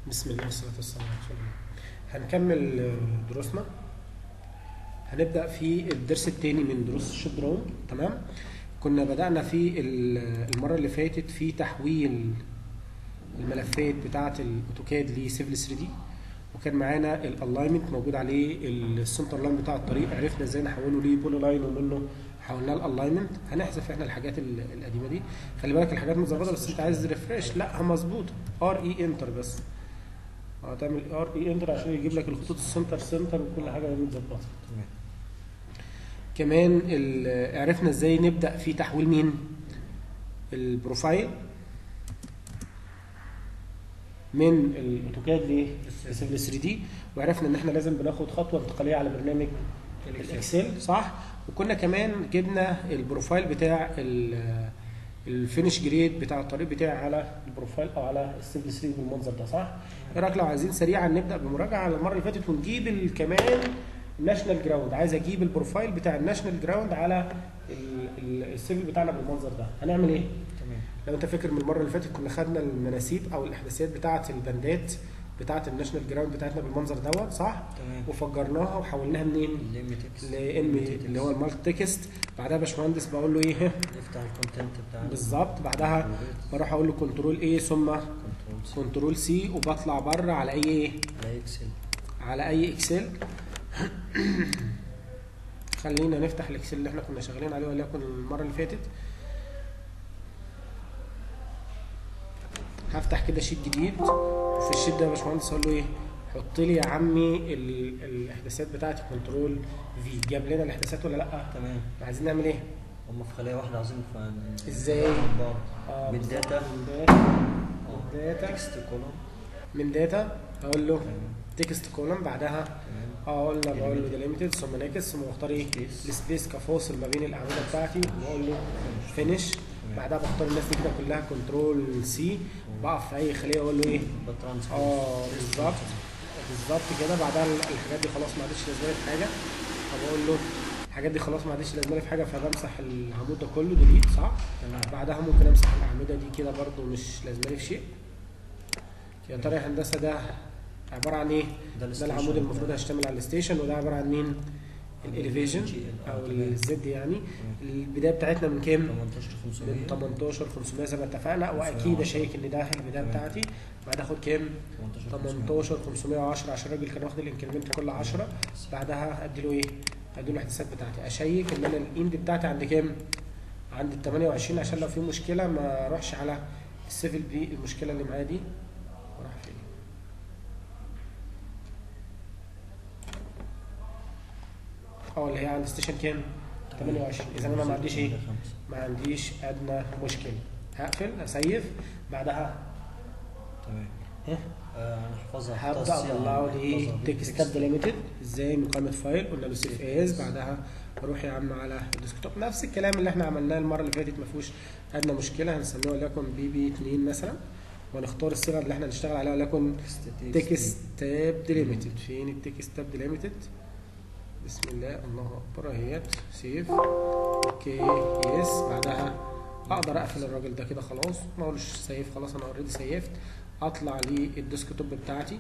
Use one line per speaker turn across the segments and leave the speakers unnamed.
بسم الله والصلاة والسلام على رسول الله هنكمل آه، دروسنا هنبدأ في الدرس الثاني من دروس الشدرون تمام كنا بدأنا في ال- المرة اللي فاتت في تحويل الملفات بتاعة الأوتوكاد لسيفل 3 دي وكان معانا الالاينمنت موجود عليه السنتر لاين بتاع الطريق عرفنا ازاي نحوله لبولي لاين ومنه حولناه الالاينمنت هنحذف احنا الحاجات ال- القديمه دي خلي بالك الحاجات متظبطه بس انت عايز ريفرش لا مظبوطه ار اي انتر بس هتعمل ار اي انتر عشان يجيب لك الخطوط السنتر سنتر وكل حاجه متظبطه
تمام
كمان ال- عرفنا ازاي نبدا في تحويل مين البروفايل من الاوتوكاد لسيفل 3 دي وعرفنا ان احنا لازم بناخد خطوه انتقاليه على برنامج الاكسل صح وكنا كمان جبنا البروفايل بتاع ال- الفينش جريد بتاع الطريق بتاعي على البروفايل او على السيفل 3 بالمنظر ده صح؟ ايه رايك لو عايزين سريعا نبدا بمراجعه على المره اللي فاتت ونجيب ال- كمان الناشونال جراوند عايز اجيب البروفايل بتاع الناشونال جراوند على ال- ال- السيفل بتاعنا بالمنظر ده هنعمل ايه؟
تمام
لو انت فاكر من المره اللي فاتت كنا خدنا المناسيب او الاحداثيات بتاعه البندات بتاعه الناشونال جراوند بتاعتنا بالمنظر دوت صح؟
تمام
وفجرناها وحولناها منين؟
الليميتكس
لام اللي هو المالتي تكست بعدها يا باشمهندس بقول له ايه
نفتح الكونتنت بتاعنا
بالظبط بعدها بروح اقول له كنترول ايه ثم
كنترول سي
كنترول سي وبطلع بره على اي ايه
على اكسل
على اي اكسل خلينا نفتح الاكسل اللي احنا كنا شغالين عليه وليكن المره اللي فاتت هفتح كده شيت جديد وفي الشيت ده يا باشمهندس اقول له ايه حط لي يا عمي ال- الاحداثات بتاعتي كنترول في جاب لنا الاحداثات ولا لا
تمام
عايزين نعمل ايه
هم في خلية واحدة عايزين ف-
ازاي؟
مع بعض.
آه،
من
بالظبط.
داتا
من داتا
اه
داتا.
تكست كولوم
من داتا اقول له
تمام
تكست كولوم بعدها
تمام
اقول له بقول له ديليميتد ثم ناكس ثم بختار ايه
Space.
السبيس كفاصل ما بين الاعمده بتاعتي واقول له فينش بعدها بختار الناس دي كده كلها كنترول سي بقف في اي خليه اقول له ايه
بترانسفير
اه بالظبط بالظبط كده بعدها ال- الحاجات دي خلاص ما عادش لازمه لي في حاجه فبقول له الحاجات دي خلاص ما عادش لازمه لي في حاجه فبمسح العمود ده كله ديليت صح
تمام
بعدها ممكن امسح الاعمده دي كده برضو مش لازمه لي في شيء يا ترى يا هندسه ده عباره عن ايه
ده
ده العمود المفروض هيشتمل على الستيشن وده عباره عن مين الاليفيشن
GL.
او
آه، تمام.
الزد يعني البدايه بتاعتنا من كام
18500
من 18 500 زي ما اتفقنا واكيد اشيك ان ده البدايه
تمام.
بتاعتي بعدها اخد كام
18
18 510 عشان الراجل كان واخد الانكريمنت كل 10 بعدها ادي له ايه ادي له الاحداثات بتاعتي اشيك ان انا الاند بتاعتي عند كام عند ال 28 عشان لو في مشكله ما اروحش على السيفل بي المشكله اللي معايا دي وراح فين اه اللي هي عند ستيشن كام 28 اذا انا ما عنديش ايه ما عنديش ادنى مشكله هقفل اسيف بعدها
تمام
ها؟
آه، هنحفظها
هبدا
تصيغ،
اطلع لي
هنحفظها
تكست
بالتكست.
ديليميتد ازاي مقامه فايل قلنا له سيف از بعدها بروح يا عم على الديسكتوب نفس الكلام اللي احنا عملناه المره اللي فاتت ما فيهوش ادنى مشكله هنسميه وليكن بي بي 2 مثلا ونختار الصيغه اللي احنا نشتغل عليها وليكن تكست تاب ديليميتد فين التكست تاب ديليميتد بسم الله الله اكبر اهيت سيف اوكي يس بعدها اقدر اقفل الراجل ده كده خلاص ما اقولش سيف خلاص انا اوريدي سيفت اطلع للديسكتوب بتاعتي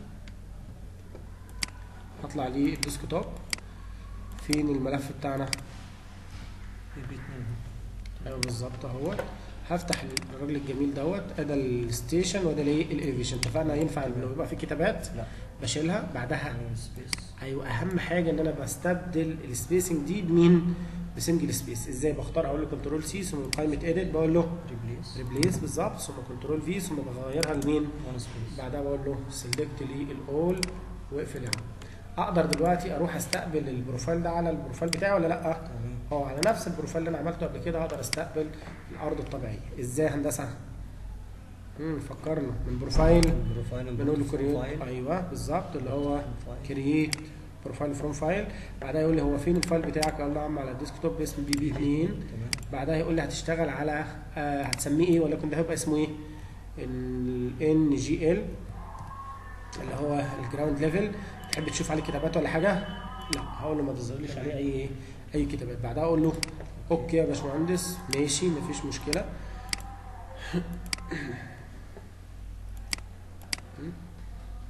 اطلع للديسكتوب فين الملف بتاعنا
بي بي 2
ايوه بالظبط اهوت هفتح الراجل الجميل دوت ادي الستيشن وده الايه الاليفيشن اتفقنا ينفع انه يبقى في كتابات
لا
بشيلها بعدها
تمام سبيس
ايوه اهم حاجه ان انا بستبدل السبيسنج دي بمين بسنجل سبيس ازاي بختار اقول له كنترول سي ثم قائمه اديت بقول له
ريبليس
ريبليس بالظبط ثم كنترول في ثم بغيرها لمين
وان سبيس
بعدها بقول له سيلكت لي الاول واقفل يا عم اقدر دلوقتي اروح استقبل البروفايل ده على البروفايل بتاعي ولا لا
تمام
اه على نفس البروفايل اللي انا عملته قبل كده اقدر استقبل الارض الطبيعيه ازاي يا هندسه امم فكرنا من بروفايل
البروفايل
بنقول له كرييت
فايل
ايوه بالظبط اللي هو
فايل.
كرييت بروفايل فروم فايل بعدها يقول لي هو فين الفايل بتاعك اقول له يا عم على الديسكتوب باسم بي بي 2
تمام
بعدها يقول لي هتشتغل على آه هتسميه ايه ولكن ده هيبقى اسمه ايه ان جي ال اللي هو الجراوند ليفل تحب تشوف عليه كتابات ولا حاجه لا هقول له ما تظهرليش عليه اي ايه اي كتابات بعدها اقول له اوكي يا باشمهندس ماشي مفيش مشكله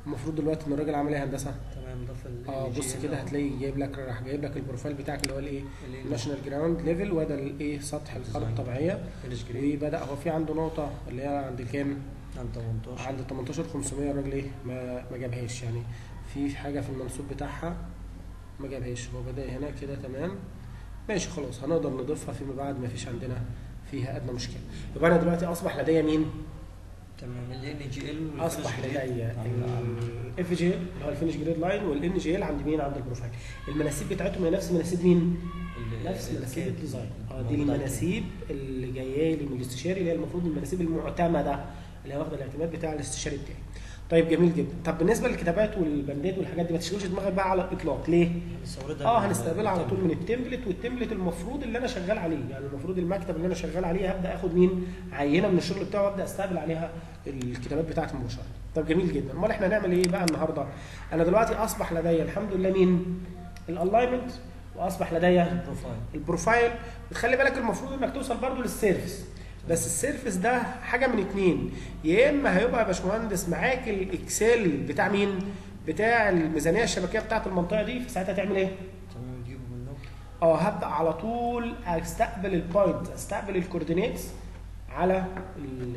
المفروض دلوقتي ان الراجل عامل ايه يا هندسه
تمام ضاف ال
اه
LG
بص كده
أهو.
هتلاقي جايب لك راح جايب لك البروفايل بتاعك اللي هو الايه
ال L-
الناشونال جراوند ليفل وده الايه سطح الارض
Design.
الطبيعيه
فينش جريد
وبدا هو في عنده نقطه اللي هي عند كام
عند 18
عند 18500 الراجل ايه ما ما جابهاش يعني في حاجه في المنسوب بتاعها ما جابهاش هو بدا هنا كده تمام ماشي خلاص هنقدر نضيفها فيما بعد ما فيش عندنا فيها ادنى مشكله يبقى انا دلوقتي اصبح لدي مين
تمام ال ان جي ال
اصبح لدي الاف جي اللي هو الفينش جريد لاين والان جي ال عند مين عند البروفايل المناسيب بتاعتهم هي نفس مناسيب مين نفس مناسيب الديزاين اه دي المناسيب اللي جايه لي من الاستشاري اللي هي المفروض المناسيب المعتمده اللي هي واخده الاعتماد بتاع الاستشاري بتاعي طيب جميل جدا طب بالنسبه للكتابات والبندات والحاجات دي ما تشغلش دماغك بقى على الاطلاق ليه اه هنستقبلها على طول من التمبلت والتمبلت المفروض اللي انا شغال عليه يعني المفروض المكتب اللي انا شغال عليه هبدا اخد مين عينه من الشغل بتاعه وابدا استقبل عليها الكتابات بتاعتي مباشره طب جميل جدا امال احنا هنعمل ايه بقى النهارده انا دلوقتي اصبح لدي الحمد لله مين الالاينمنت واصبح لدي
البروفايل
البروفايل وتخلي بالك المفروض انك توصل برضو للسيرفس بس السيرفس ده حاجه من اتنين يا اما هيبقى يا باشمهندس معاك الاكسل بتاع مين بتاع الميزانيه الشبكيه بتاعت المنطقه دي في ساعتها تعمل ايه
تمام تجيبه من النوت
اه هبدا على طول استقبل البوينت استقبل الكوردينيتس على ال-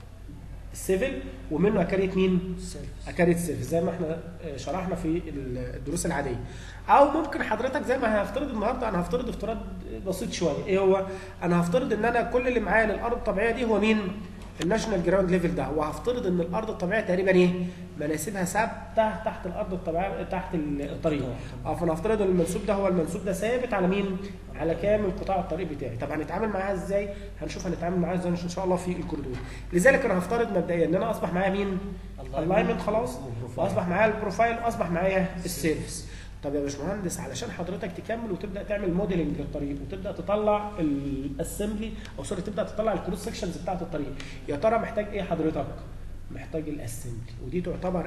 السيفل ومنه اكريت مين
السيرفس
اكاريت سيرفيس زي ما احنا آه، شرحنا في الدروس العاديه او ممكن حضرتك زي ما هفترض النهارده انا هفترض افتراض بسيط شويه ايه هو انا هفترض ان انا كل اللي معايا للارض الطبيعيه دي هو مين الناشونال جراوند ليفل ده وهفترض ان الارض الطبيعيه تقريبا ايه مناسبها ثابته تحت الارض الطبيعيه تحت الطريق اه فانا هفترض ان المنسوب ده هو المنسوب ده ثابت على مين على كامل قطاع الطريق بتاعي طب هنتعامل معاها ازاي هنشوف هنتعامل معاها ازاي ان شاء الله في الكوردون لذلك انا هفترض مبدئيا ان انا اصبح معايا مين الاينمنت خلاص واصبح معايا البروفايل اصبح معايا السيرفس طب يا باشمهندس علشان حضرتك تكمل وتبدا تعمل موديلنج للطريق وتبدا تطلع الاسمبلي او سوري تبدا تطلع الكروس سكشنز بتاعت الطريق يا ترى محتاج ايه حضرتك محتاج الاسمبلي ودي تعتبر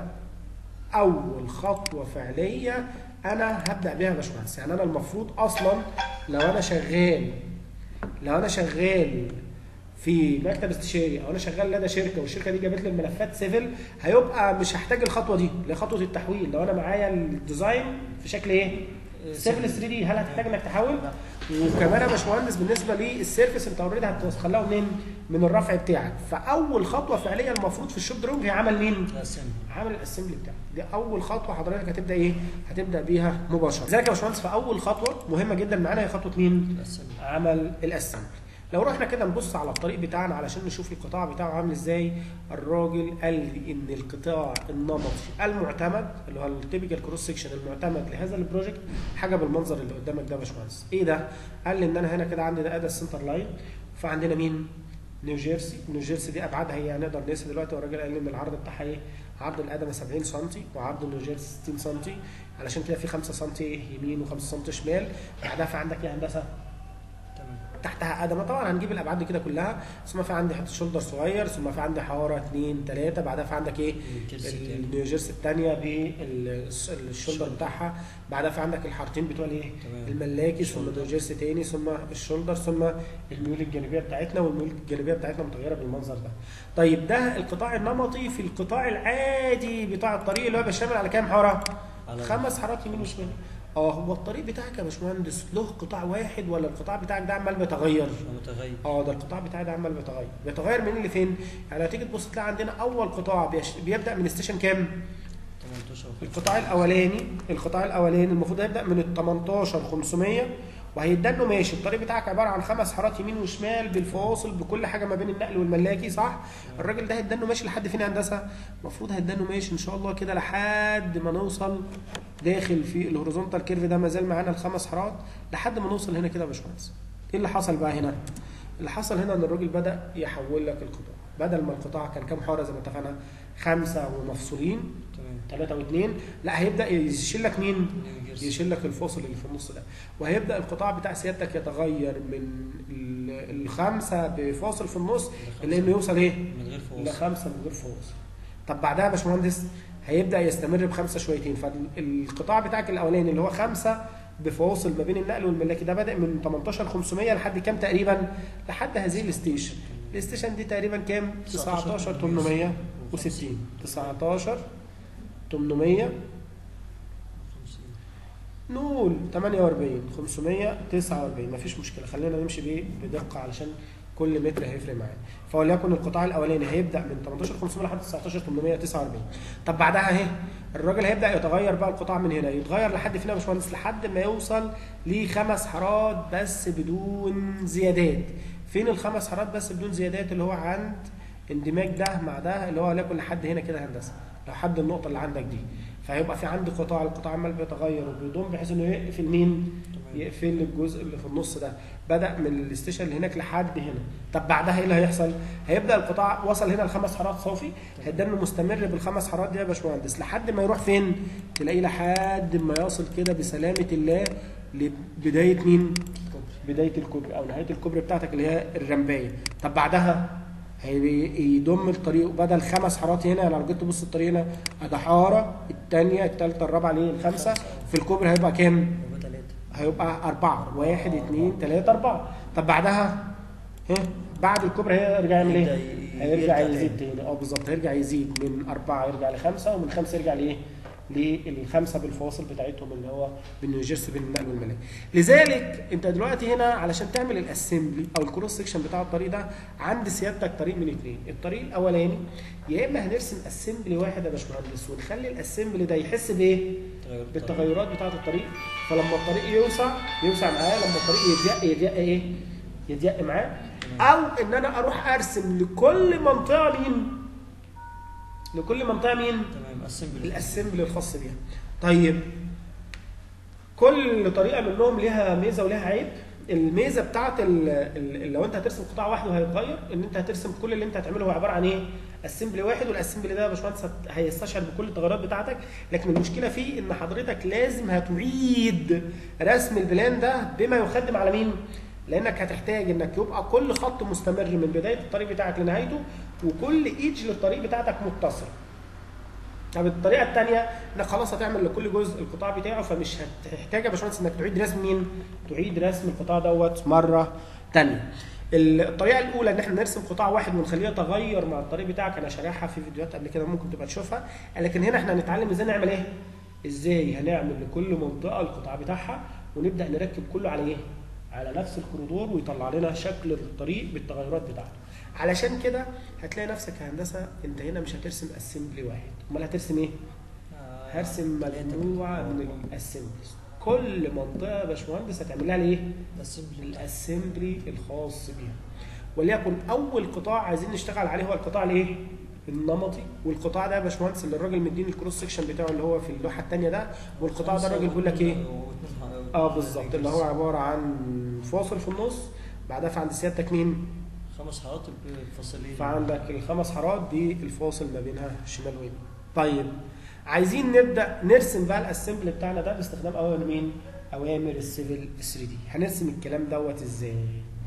اول خطوه فعليه انا هبدا بيها يا باشمهندس يعني انا المفروض اصلا لو انا شغال لو انا شغال في مكتب استشاري او انا شغال لدى شركه والشركه دي جابت لي الملفات سيفل هيبقى مش هحتاج الخطوه دي اللي هي خطوه التحويل لو انا معايا الديزاين في شكل ايه؟ سيفل 3 دي هل هتحتاج انك تحول؟ وكمان يا باشمهندس بالنسبه للسيرفيس انت اوريدي هتخليها منين؟ من الرفع بتاعك فاول خطوه فعليه المفروض في الشوب دروج هي عمل مين؟
الاسمبلي
عامل الاسمبلي بتاعك دي اول خطوه حضرتك هتبدا ايه هتبدا بيها مباشره لذلك يا باشمهندس فاول خطوه مهمه جدا معانا هي خطوه مين
الاسمبلي
عمل الاسمبلي لو رحنا كده نبص على الطريق بتاعنا علشان نشوف القطاع بتاعه عامل ازاي الراجل قال لي ان القطاع النمطي المعتمد اللي هو التيبيكال كروس سكشن المعتمد لهذا البروجكت حاجه بالمنظر اللي قدامك ده يا باشمهندس ايه ده قال لي ان انا هنا كده عندي ده ادي السنتر لاين فعندنا مين نيو جيرسي نيو جيرسي دي ابعادها هي هنقدر نقيسها دلوقتي والراجل قال لي ان العرض بتاعها ايه عرض الادمه 70 سم وعرض نيو جيرسي 60 سم علشان كده في 5 سم يمين و5 سم شمال بعدها في عندك ايه هندسه
تمام
تحتها ادمه طبعا هنجيب الابعاد دي كده كلها ثم في عندي حته شولدر صغير ثم في عندي حواره 2 3 بعدها في عندك ايه
الجيرسي التاني.
النيو جيرسي الثانيه بالشولدر بتاعها بعدها في عندك الحارتين بتوع الايه
تمام.
الملاكي ثم نيو جيرسي تاني ثم الشولدر ثم الميول الجانبيه بتاعتنا والميول الجانبيه بتاعتنا متغيره بالمنظر ده طيب ده القطاع النمطي في القطاع العادي بتاع الطريق اللي هو بيشتمل على كام حاره
على
خمس حارات يمين وشمال اه هو الطريق بتاعك يا باشمهندس له قطاع واحد ولا القطاع بتاعك ده عمال بيتغير
متغير
اه ده القطاع بتاعي ده عمال بيتغير بيتغير من اللي فين يعني هتيجي تبص تلاقي عندنا اول قطاع بيش... بيبدا من ستيشن كام
18
القطاع الاولاني القطاع الاولاني المفروض هيبدا من ال 18 500 وهيدانه ماشي الطريق بتاعك عباره عن خمس حارات يمين وشمال بالفواصل بكل حاجه ما بين النقل والملاكي صح الراجل ده هيدانه ماشي لحد فين يا هندسه المفروض هيدانه ماشي ان شاء الله كده لحد ما نوصل داخل في الهوريزونتال كيرف ده ما زال معانا الخمس حارات لحد ما نوصل هنا كده يا باشمهندس ايه اللي حصل بقى هنا اللي حصل هنا ان الراجل بدا يحول لك القطاع بدل ما القطاع كان كام حاره زي ما اتفقنا خمسه ومفصولين
تمام
ثلاثة واثنين لا هيبدا يشيل لك مين؟
نيو جيرسي
يشيل لك الفاصل اللي في النص ده وهيبدا القطاع بتاع سيادتك يتغير من ال- الخمسه بفاصل في النص الى انه يوصل ايه؟
من غير فواصل
لخمسه من غير فواصل طب بعدها يا باشمهندس هيبدا يستمر بخمسه شويتين فالقطاع بتاعك الاولاني اللي هو خمسه بفواصل ما بين النقل والملاكي ده بدا من 18 500 لحد كام تقريبا؟ لحد هذه الستيشن الستيشن دي تقريبا كام؟ 19 860 19 800
50
نقول 48 549 مفيش مشكله خلينا نمشي بيه بدقه علشان كل متر هيفرق معانا فوليكن القطاع الاولاني هيبدا من 18500 لحد 19849 طب بعدها اهي الراجل هيبدا يتغير بقى القطاع من هنا يتغير لحد فين يا باشمهندس لحد ما يوصل لخمس حارات بس بدون زيادات فين الخمس حارات بس بدون زيادات اللي هو عند اندماج ده مع ده اللي هو وليكن لحد هنا كده هندسه لحد النقطه اللي عندك دي فهيبقى في عندي قطاع القطاع عمال بيتغير وبيضم بحيث انه يقفل مين
تمام
يقفل الجزء اللي في النص ده بدا من الاستيشن اللي هناك لحد هنا طب بعدها ايه اللي هيحصل هيبدا القطاع وصل هنا لخمس حارات صافي هيدن مستمر بالخمس حارات دي يا باشمهندس لحد ما يروح فين تلاقيه لحد ما يصل كده بسلامه الله لبدايه مين
كوبري
بدايه الكوبري او نهايه الكوبري بتاعتك اللي هي الرمبايه طب بعدها هيضم الطريق بدل خمس حارات هنا لو جيت تبص الطريق هنا ادي حاره الثانيه الثالثه الرابعه ليه الخامسه في الكوبري هيبقى كام؟
يبقى ثلاثة
هيبقى أربعة واحد اثنين ثلاثة أربعة طب بعدها ها بعد الكوبري هيرجع يعمل
يبدأ
إيه؟
ي-
هيرجع
يرجع
يزيد تاني اه بالظبط هيرجع يزيد من أربعة يرجع لخمسة ومن خمسة يرجع لإيه؟ للخمسة بالفواصل بتاعتهم اللي هو بالنيوجيرسي بين النقل والملاك لذلك انت دلوقتي هنا علشان تعمل الاسمبلي او الكروس سكشن بتاع الطريق ده عند سيادتك طريق من اثنين الطريق الاولاني يا اما هنرسم اسمبلي واحد يا باشمهندس ونخلي الاسمبلي ده يحس بايه؟
تغير الطريق.
بالتغيرات بتاعه الطريق فلما الطريق يوسع يوسع معاه لما الطريق يضيق يضيق ايه يضيق معاه او ان انا اروح ارسم لكل منطقه مين لكل منطقه مين
تمام اسمبلي
الاسمبلي الخاص بيها طيب كل طريقه منهم ليها ميزه وليها عيب الميزه بتاعت ال ال لو انت هترسم قطاع واحد وهيتغير ان انت هترسم كل اللي انت هتعمله هو عباره عن ايه؟ اسمبلي واحد والاسمبلي ده يا باشمهندس هت- هيستشعر بكل التغيرات بتاعتك لكن المشكله فيه ان حضرتك لازم هتعيد رسم البلان ده بما يخدم على مين؟ لانك هتحتاج انك يبقى كل خط مستمر من بدايه الطريق بتاعك لنهايته وكل ايدج للطريق بتاعتك متصل. طب الطريقه الثانيه انك خلاص هتعمل لكل جزء القطاع بتاعه فمش هتحتاج يا باشمهندس انك تعيد رسم مين؟ تعيد رسم القطاع دوت مره ثانيه. الطريقه الاولى ان احنا نرسم قطاع واحد ونخليه يتغير مع الطريق بتاعك انا شارحها في فيديوهات قبل كده ممكن تبقى تشوفها لكن هنا احنا هنتعلم ازاي نعمل ايه؟ ازاي هنعمل لكل منطقه القطاع بتاعها ونبدا نركب كله على ايه؟ على نفس الكوريدور ويطلع لنا شكل الطريق بالتغيرات بتاعته. علشان كده هتلاقي نفسك يا هندسه انت هنا مش هترسم اسمبلي واحد، امال هترسم ايه؟
آه،
هرسم
ثلاثة
مجموعه
كده.
من الاسمبليز. كل منطقه يا باشمهندس هتعمل لها ايه؟
الاسمبلي
الاسمبلي الخاص بيها وليكن اول قطاع عايزين نشتغل عليه هو القطاع الايه النمطي والقطاع ده يا باشمهندس اللي الراجل مديني الكروس سكشن بتاعه اللي هو في اللوحه الثانيه ده والقطاع ده الراجل بيقول لك ايه
واثنين-
اه بالظبط اللي هو عباره عن فاصل في النص بعدها في عند سيادتك مين
خمس حارات الفاصلين
فعندك الخمس حارات دي الفاصل ما بينها شمال ويمين طيب عايزين نبدا نرسم بقى الاسمبلي بتاعنا ده باستخدام اوامر مين اوامر السيفل 3 دي هنرسم الكلام دوت ازاي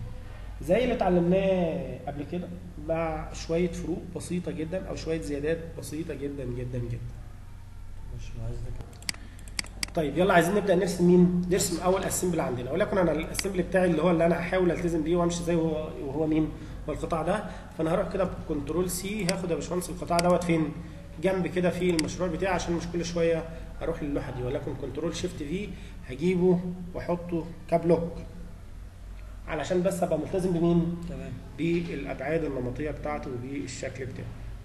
زي اللي اتعلمناه قبل كده مع شويه فروق بسيطه جدا او شويه زيادات بسيطه جدا جدا جدا
مش عايز ده كده.
طيب يلا عايزين نبدا نرسم مين نرسم اول اسمبلي عندنا ولكن انا الاسمبلي بتاعي اللي هو اللي انا هحاول التزم بيه وامشي زي وهو وهو مين هو القطاع ده فانا هروح كده بكنترول سي هاخد يا باشمهندس القطاع دوت فين جنب كده في المشروع بتاعي عشان مش كل شويه اروح للوحه دي ولكن كنترول شيفت في هجيبه واحطه كبلوك علشان بس ابقى ملتزم بمين
تمام
بالابعاد النمطيه بتاعته وبالشكل بتاعه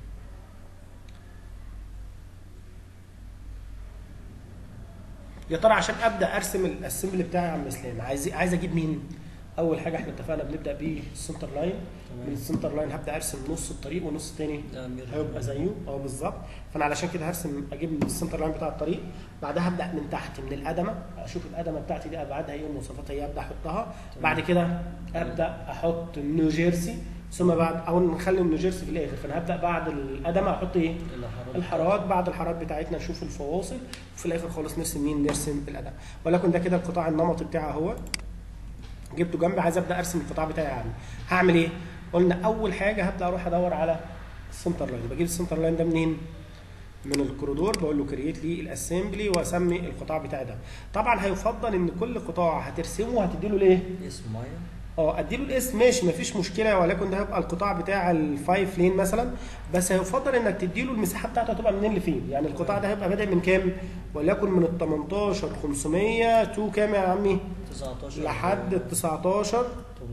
يا ترى عشان ابدا ارسم الاسمبلي بتاعي يا عم اسلام عايز عايز اجيب مين اول حاجه احنا اتفقنا بنبدا بالسنتر لاين من
تمام
السنتر لاين هبدا ارسم نص الطريق والنص التاني
ده أمير.
هيبقى زيه اه بالظبط فانا علشان كده هرسم اجيب من السنتر لاين بتاع الطريق بعدها ابدا من تحت من القدمه اشوف القدمه بتاعتي دي ابعادها ايه ومواصفاتها ايه ابدا احطها بعد كده ابدا احط نيوجيرسي ثم بعد او نخلي النيوجيرسي في الاخر فانا هبدا بعد القدمه احط ايه
الحارات
الحارات بعد الحارات بتاعتنا نشوف الفواصل وفي الاخر خالص نرسم مين نرسم الاداء ولكن ده كده القطاع النمطي بتاعي اهو جبته جنبي عايز ابدا ارسم القطاع بتاعي يعني هعمل ايه قلنا اول حاجه هبدا اروح ادور على السنتر لاين بجيب السنتر لاين ده منين من الكوريدور بقول له كرييت لي الاسمبلي واسمي القطاع بتاعي ده طبعا هيفضل ان كل قطاع هترسمه هتدي له الايه
اسم معين
اه اديله الاسم ماشي مفيش مشكله ولكن ده هيبقى القطاع بتاع الفايف لين مثلا بس هيفضل انك تديله المساحه بتاعته هتبقى منين لفين يعني القطاع ده هيبقى بادئ من كام وليكن من ال 18 500 تو كام يا عمي
19
لحد ال 19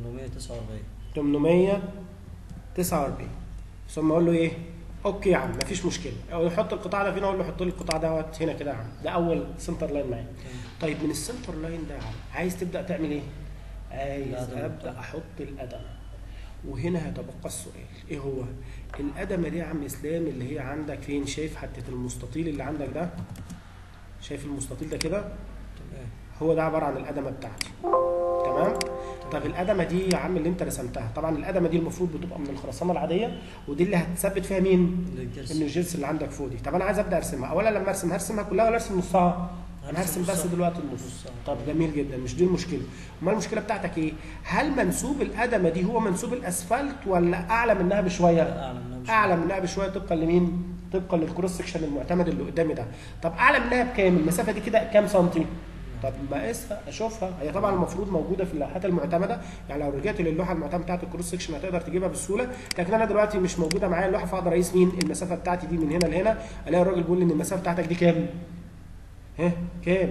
849
849 ثم اقول له ايه اوكي يا عم مفيش مشكله او يحط القطاع ده فين اقول له حط لي القطاع دوت هنا كده يا عم ده اول سنتر لاين معايا طيب من السنتر لاين ده يا عم عايز تبدا تعمل ايه عايز
الأدمة
ابدا
بتاعتك.
احط الادمه وهنا هيتبقى السؤال ايه هو الادمه دي يا عم اسلام اللي هي عندك فين شايف حته المستطيل اللي عندك ده شايف المستطيل ده كده
تمام
هو ده عباره عن الادمه بتاعتي تمام طب الادمه دي يا عم اللي انت رسمتها طبعا الادمه دي المفروض بتبقى من الخرسانه العاديه ودي اللي هتثبت فيها مين
الجرس.
النيوجيرسي اللي عندك فوق دي طب انا عايز ابدا ارسمها اولا لما ارسم هرسمها كلها ولا ارسم نصها انا هرسم بس
نصها.
دلوقتي النص
نصها.
طب جميل جدا مش دي المشكله امال المشكله بتاعتك ايه هل منسوب الادمه دي هو منسوب الاسفلت ولا اعلى منها بشويه
لا، اعلى منها بشوية.
اعلى منها بشويه طبقا لمين طبقا للكروس سكشن المعتمد اللي قدامي ده طب اعلى منها بكام المسافه دي كده كام سنتي طب ما اقيسها اشوفها هي طبعا المفروض موجوده في اللوحات المعتمده يعني لو رجعت للوحه المعتمده بتاعت الكروس سكشن هتقدر تجيبها بسهوله لكن انا دلوقتي مش موجوده معايا اللوحه فاقدر اقيس مين المسافه بتاعتي دي من هنا لهنا الاقي الراجل بيقول لي ان المسافه بتاعتك دي كام ها كام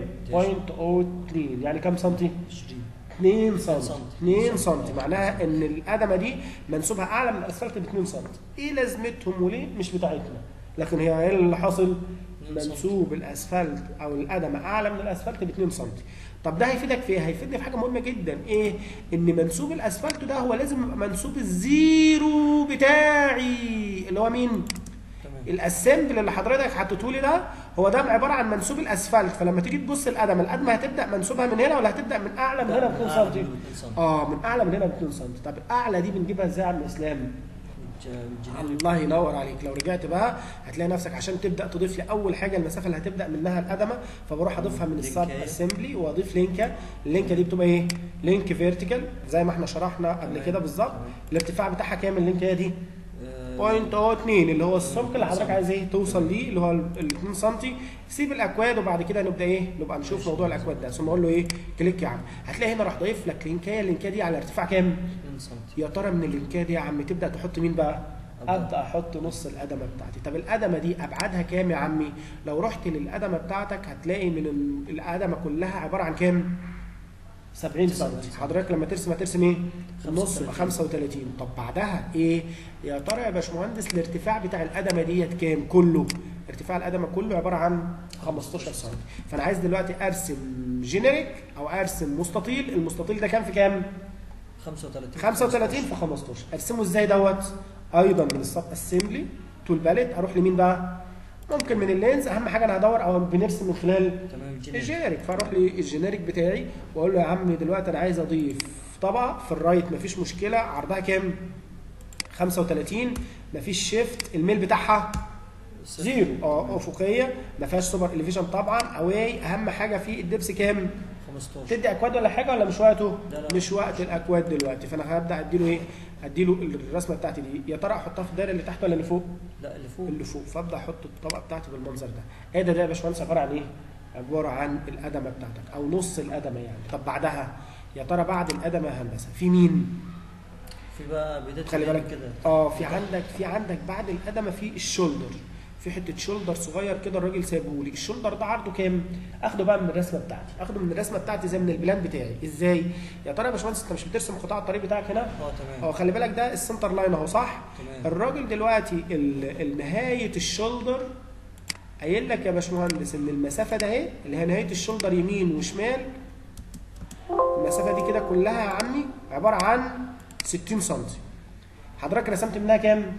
0.02 يعني كام سنتي
20
2 سم
سم.
2 سم معناها ان الادمه دي منسوبها اعلى من الاسفلت ب 2 سم ايه لازمتهم وليه مش بتاعتنا لكن هي ايه اللي حاصل
2 سم.
منسوب الاسفلت او الادمه اعلى من الاسفلت ب 2 سم طب ده هيفيدك في ايه هيفيدني في حاجه مهمه جدا ايه ان منسوب الاسفلت ده هو لازم يبقى منسوب الزيرو بتاعي اللي هو مين
تمام
الاسمبل اللي حضرتك حطيته لي ده هو ده عباره عن منسوب الاسفلت فلما تيجي تبص الادمه الادمه هتبدا منسوبها من هنا ولا هتبدا من اعلى من هنا ب 2
أعلى
سم
من 2 سم.
اه من اعلى من هنا ب 2 سم طب الاعلى دي بنجيبها ازاي يا عم اسلام
الج- الجنين
الله ينور عليك لو رجعت بقى هتلاقي نفسك عشان تبدا تضيف لي اول حاجه المسافه اللي هتبدا منها الادمه فبروح اضيفها من السب
لينكاية.
اسمبلي واضيف لينكه اللينكه دي بتبقى ايه لينك فيرتيكال زي ما احنا شرحنا قبل
تمام.
كده بالظبط
تمام.
الارتفاع بتاعها كام اللينكه دي
آه،
بوينت او 2 اللي هو السمك اللي حضرتك
سم.
عايز ايه توصل ليه اللي هو ال 2 سم سيب الاكواد وبعد كده نبدا ايه نبقى نشوف
ماشي.
موضوع الاكواد ده ثم اقول له ايه كليك يا عم هتلاقي هنا راح ضايف لك لينكايه اللينكايه دي على ارتفاع كام
2 سم
يا ترى من اللينكايه دي يا عم تبدا تحط مين بقى
أبدأ.
ابدا احط نص القدمه بتاعتي طب القدمه دي ابعادها كام يا عمي لو رحت للقدمه بتاعتك هتلاقي من ال- القدمه كلها عباره عن كام 70 سم
70 سم.
حضرتك لما ترسم هترسم ايه النص يبقى
35.
35 طب بعدها ايه يا ترى يا باشمهندس الارتفاع بتاع القدمه ديت كام كله ارتفاع القدمه كله عباره عن 15 سم فانا عايز دلوقتي ارسم جينيريك او ارسم مستطيل المستطيل ده كام في كام
35
35 في 15 ارسمه ازاي دوت ايضا من السب اسمبلي تو الباليت اروح لمين بقى ممكن من اللينز اهم حاجه انا هدور او بنرسم من خلال
تمام الجنين
الجينيريك فاروح للجينيريك بتاعي واقول له يا عم دلوقتي انا عايز اضيف طبقه في الرايت مفيش مشكله عرضها كام 35 مفيش شيفت الميل بتاعها
صفر.
زيرو اه افقيه ما فيهاش سوبر اليفيشن طبعا اواي اهم حاجه في الدبس كام
15
تدي اكواد ولا حاجه ولا مش وقته؟
لا، لا.
مش وقت الاكواد دلوقتي فانا هبدا اديله ايه؟ اديله الرسمه بتاعتي دي يا ترى احطها في الدايره اللي تحت ولا اللي فوق؟
لا اللي فوق
اللي فوق فابدا احط الطبقه بتاعتي بالمنظر ده. ايه ده ده يا باشمهندس عباره عن ايه؟ عباره عن القدمه بتاعتك او نص القدمه يعني طب بعدها يا ترى بعد القدمه يا هندسه في مين؟
في بقى بدايه
خلي
العين
بالك
كده
اه في عندك في عندك بعد القدمه في الشولدر في حته شولدر صغير كده الراجل سايبه لي الشولدر ده عرضه كام اخده بقى من الرسمه بتاعتي اخده من الرسمه بتاعتي زي من البلان بتاعي ازاي يا ترى يا باشمهندس انت مش بترسم قطاع الطريق بتاعك هنا
اه تمام
اه خلي بالك ده السنتر لاين اهو صح
تمام
الراجل دلوقتي ال- ال- نهايه الشولدر قايل لك يا باشمهندس ان المسافه ده اهي اللي هي نهايه الشولدر يمين وشمال المسافه دي كده كلها يا عمي عباره عن 60 سم حضرتك رسمت منها كام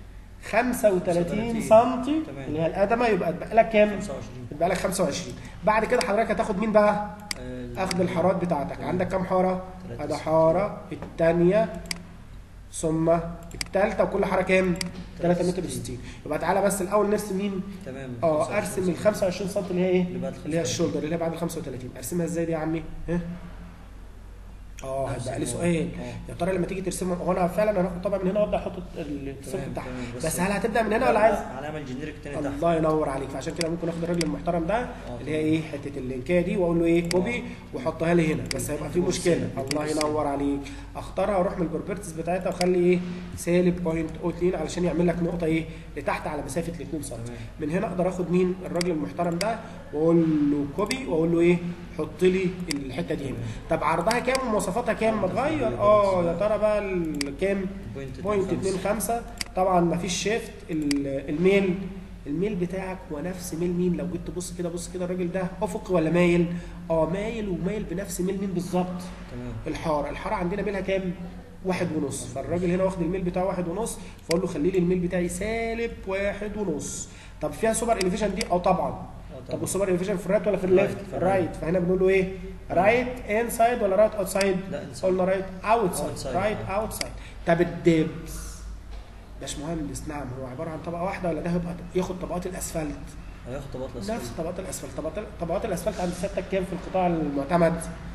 35 سم
تمام.
اللي هي القدمه يبقى اتبقى لك كام
25
يبقى لك 25 بعد كده حضرتك هتاخد مين بقى
آه،
اخد الحارات بتاعتك
تمام.
عندك كام حاره
تلاتة
ادي
ستين.
حاره الثانيه ثم الثالثه وكل حاره كام 3
تلاتة
متر
ستين.
و60 يبقى تعالى بس الاول نرسم مين
تمام
اه ارسم ال 25 سم اللي هي ايه
اللي بعد
اللي هي
35.
الشولدر اللي هي بعد ال 35 ارسمها ازاي دي يا عمي ها اه
نفس
هيبقى لي
الموضوع.
سؤال
اه.
يا ترى لما تيجي ترسمهم هو انا فعلا هناخد طبعا من هنا وابدا احط السلك
تمام،
بتاعها
تمام،
بس هل هتبدا من هنا ولا
لا،
عايز
هنعمل جنريك تاني تحت
الله ينور عليك فعشان كده ممكن اخد الراجل المحترم ده اللي هي ايه حته اللينكيه دي واقول له ايه كوبي واحطها لي هنا بس هيبقى في مشكله الله ينور عليك اختارها واروح من البروبرتيز بتاعتها واخلي ايه سالب بوينت او 2 علشان يعمل لك نقطه ايه لتحت على مسافه ال 2 سم
تمام.
من هنا اقدر اخد مين الراجل المحترم ده واقول له كوبي واقول له ايه حط لي الحته دي هنا طب عرضها كام ومواصفاتها كام ما تغير اه يا ترى بقى ال- كام
بوينت
بوينت 2 5 طبعا ما فيش شيفت ال- الميل الميل بتاعك هو نفس ميل مين لو جيت تبص كده بص كده الراجل ده افقي ولا مايل اه مايل ومايل بنفس ميل مين بالظبط
تمام
الحاره الحاره عندنا ميلها كام واحد ونص فالراجل هنا واخد الميل بتاعه واحد ونص فاقول له خلي لي الميل بتاعي سالب واحد ونص طب فيها سوبر اليفيشن دي اه طبعا
اه
طب
طبعا
والسوبر اليفيشن في الرايت ولا في
Right،
الليفت
في
الرايت فهنا بنقول له ايه رايت انسايد ولا رايت اوتسايد
لا inside.
قلنا رايت اوتسايد
Outside،
رايت
آه.
اوتسايد طب الدبس باشمهندس نعم هو عباره عن طبقه واحده ولا ده هيبقى ياخد طبقات الاسفلت
هياخد طبقات
نفس
الاسفل
طبقات الاسفلت طبقات طبقات الاسفلت عند سيادتك كام في القطاع المعتمد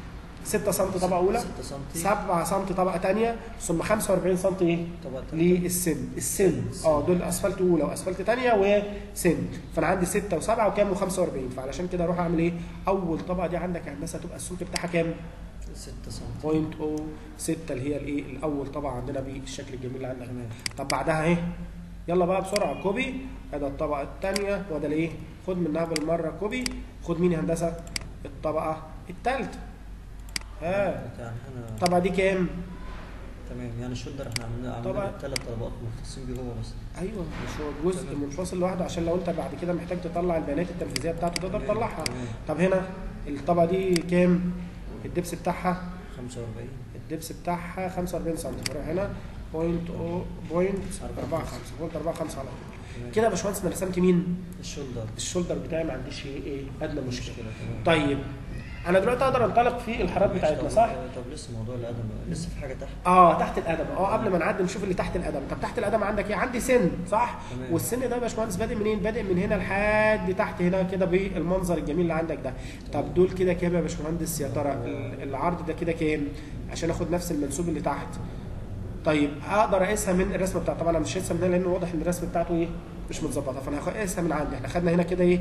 6 سم طبقه اولى
6 سم
7 سم طبقه ثانيه ثم 45 سم ايه
طبقة تالتة.
للسن السن اه دول اسفلت اولى واسفلت ثانيه وسن فانا عندي 6 و7 وكام و45 فعلشان كده اروح اعمل ايه اول طبقه دي عندك يا هندسه هتبقى السمك بتاعها كام
6 سم
بوينت او 6 اللي هي الايه الاول طبقه عندنا بالشكل الجميل اللي عندك
تمام
طب بعدها ايه يلا بقى بسرعه كوبي ادي الطبقه الثانيه وده الايه خد منها بالمره كوبي خد مين يا هندسه الطبقه الثالثه ها
يعني احنا
الطبقه دي كام
تمام يعني الشولدر احنا عملنا
طبعا.
عملنا ثلاث طلبات مختصين بيه هو بس
ايوه مش هو جزء
تمام.
منفصل لوحده عشان لو انت بعد كده محتاج تطلع البيانات التنفيذيه بتاعته تقدر
تمام،
تطلعها
تمام.
طب هنا الطبقه دي كام الدبس بتاعها
45
الدبس بتاعها 45 سم بروح هنا بوينت او بوينت 4 5 بوينت 4 5 على طول
تمام.
كده يا باشمهندس انا رسمت مين
الشولدر
الشولدر بتاعي ما عنديش فيه ايه ادنى مشكله
مشكلة تمام
طيب انا دلوقتي اقدر انطلق في الحارات
ماشي،
بتاعتنا
طب-
صح
طب لسه موضوع الادم لسه في حاجه تحت
اه تحت القدم اه قبل ما نعدي نشوف اللي تحت القدم طب تحت القدم عندك ايه عندي سن صح
تمام.
والسن ده يا باشمهندس بادئ منين بادئ من هنا لحد تحت هنا كده بالمنظر الجميل اللي عندك ده طب دول كده كام يا باشمهندس يا ترى ال- العرض ده كده كام عشان اخد نفس المنسوب اللي تحت طيب اقدر اقيسها من الرسمه بتاعته طبعا انا مش هقيسها من هنا لانه واضح ان الرسمه بتاعته ايه مش متظبطه فانا هقيسها من عندي احنا خدنا هنا كده ايه